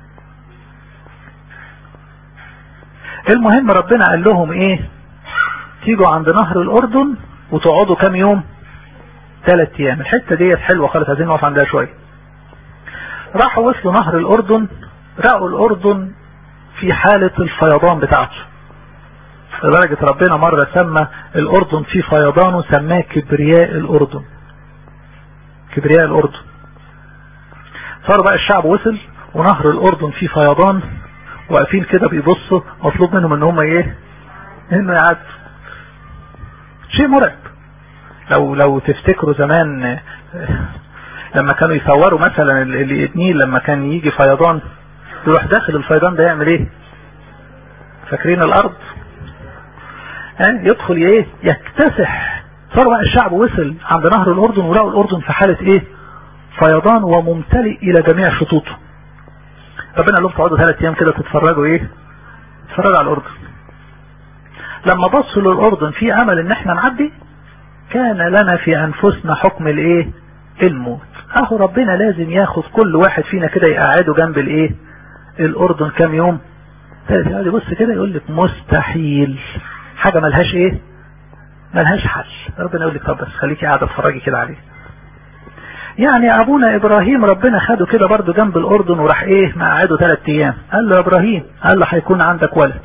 المهم ربنا قال لهم ايه تيجوا عند نهر الاردن وتقعدوا كام يوم ثلاث ايام الحته ديت حلوه خالص عايزين نقف عندها شويه راحوا وصلوا نهر الاردن رأوا الاردن في حالة الفيضان بتاعته لدرجة ربنا مرة سمى الاردن في فيضانه سماه كبرياء الاردن كبرياء الاردن صار بقى الشعب وصل ونهر الاردن فيه فيضان واقفين كده بيبصوا مطلوب منهم ان هم ايه انه يعدوا شيء مرعب لو لو تفتكروا زمان لما كانوا يصوروا مثلا النيل لما كان يجي فيضان يروح داخل الفيضان ده يعمل ايه فاكرين الارض اه يدخل ايه يكتسح صار بقى الشعب وصل عند نهر الاردن ولقوا الاردن في حالة ايه فيضان وممتلئ الى جميع شطوطه ربنا قال لهم تقعدوا ثلاث ايام كده تتفرجوا ايه تتفرجوا على الاردن لما بصوا للاردن في امل ان احنا نعدي كان لنا في انفسنا حكم الايه الموت اهو ربنا لازم ياخد كل واحد فينا كده يقعده جنب الايه الاردن كام يوم ثلاث يقعد يبص كده يقول لك مستحيل حاجة ملهاش ايه ملهاش حل ربنا يقول لك طب بس خليكي قاعدة اتفرجي كده عليه يعني ابونا ابراهيم ربنا خده كده برضه جنب الاردن وراح ايه مقعده ثلاث ايام قال له يا ابراهيم قال له هيكون عندك ولد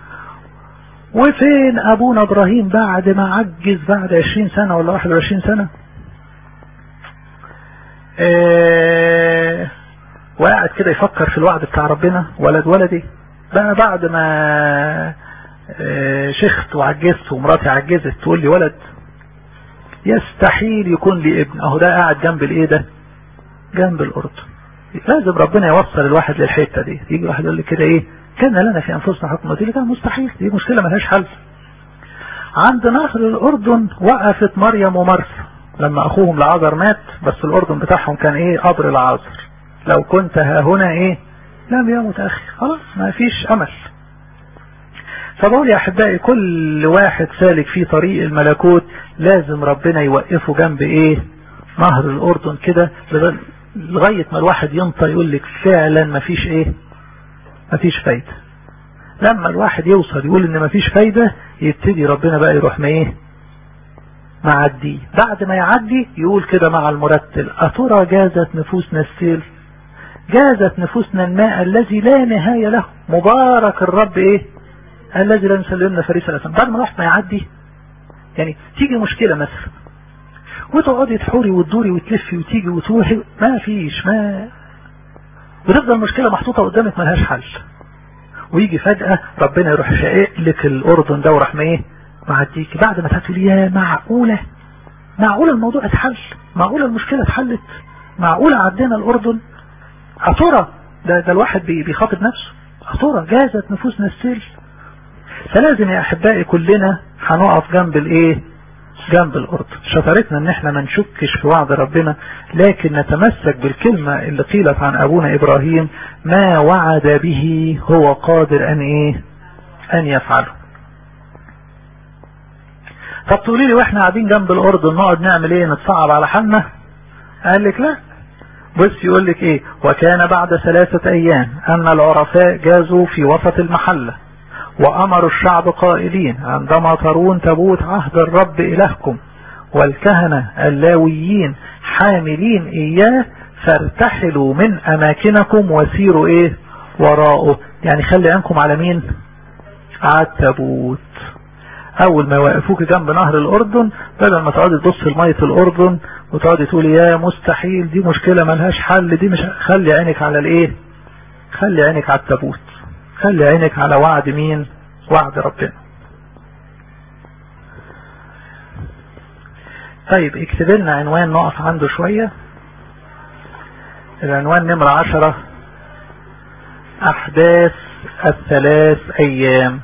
وفين ابونا ابراهيم بعد ما عجز بعد 20 سنة ولا 21 سنة ايه وقاعد كده يفكر في الوعد بتاع ربنا ولد ولدي بقى بعد ما ايه شخت وعجزت ومراتي عجزت تقول لي ولد يستحيل يكون لي ابن اهو ده قاعد جنب الايه ده جنب الاردن لازم ربنا يوصل الواحد للحته دي يجي واحد يقول لي كده ايه كان لنا في انفسنا حكم دي ده مستحيل دي مشكله ملهاش حل عند نهر الأردن وقفت مريم ومرثا لما أخوهم لعازر مات بس الأردن بتاعهم كان إيه قبر العازر لو كنت ها هنا إيه لم يمت أخي خلاص ما فيش أمل فبقول يا أحبائي كل واحد سالك في طريق الملكوت لازم ربنا يوقفه جنب إيه نهر الأردن كده لغاية ما الواحد ينطى يقول لك فعلا ما فيش إيه ما فيش فايدة لما الواحد يوصل يقول ان مفيش فايدة يبتدي ربنا بقى يروح ما ايه معدي بعد ما يعدي يقول كده مع المرتل أترى جازت نفوسنا السيل جازت نفوسنا الماء الذي لا نهاية له مبارك الرب ايه الذي لا نسلمنا فريسة الأسم بعد ما الواحد ما يعدي يعني تيجي مشكلة مثلا وتقعدي تحوري وتدوري وتلفي وتيجي وتروحي ما فيش ما بتفضل المشكلة محطوطة قدامك ملهاش حل ويجي فجأة ربنا يروح شائق لك الأردن ده وراح ما ايه معديك بعد ما تقول يا معقولة معقولة الموضوع اتحل معقولة المشكلة اتحلت معقولة عدينا الأردن أطورة ده, ده الواحد بيخاطب نفسه أطورة جازت نفوسنا السيل فلازم يا أحبائي كلنا هنقف جنب الايه جنب الأردن شطارتنا ان احنا ما نشكش في وعد ربنا لكن نتمسك بالكلمة اللي قيلت عن ابونا ابراهيم ما وعد به هو قادر ان ايه ان يفعله طب تقولي لي واحنا قاعدين جنب الاردن نقعد نعمل ايه نتصعب على حالنا قال لك لا بص يقول لك ايه وكان بعد ثلاثة ايام ان العرفاء جازوا في وسط المحلة وأمروا الشعب قائلين عندما ترون تبوت عهد الرب إلهكم والكهنة اللاويين حاملين إياه فارتحلوا من أماكنكم وسيروا إيه وراءه يعني خلي عينكم على مين على التابوت أول ما يوقفوك جنب نهر الأردن بدل ما تقعدي تبص لمية الأردن وتقعدي تقولي يا مستحيل دي مشكلة ملهاش حل دي مش خلي عينك على الإيه خلي عينك على التابوت خلي عينك على وعد مين وعد ربنا طيب اكتب لنا عنوان نقف عنده شوية العنوان نمرة عشرة احداث الثلاث ايام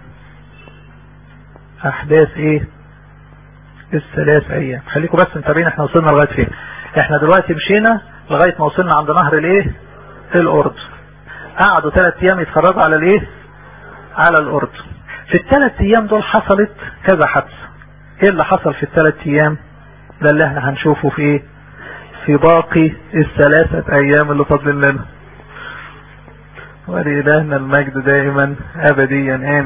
احداث ايه الثلاث ايام خليكم بس متابعين احنا وصلنا لغاية فين احنا دلوقتي مشينا لغاية ما وصلنا عند نهر الايه الاردن قعدوا ثلاث ايام يتفرجوا على الايه على الاردن في الثلاث ايام دول حصلت كذا حدث ايه اللي حصل في الثلاث ايام ده اللي احنا هنشوفه في ايه في باقي الثلاثة ايام اللي فاضلين لنا ولإلهنا المجد دائما ابديا امين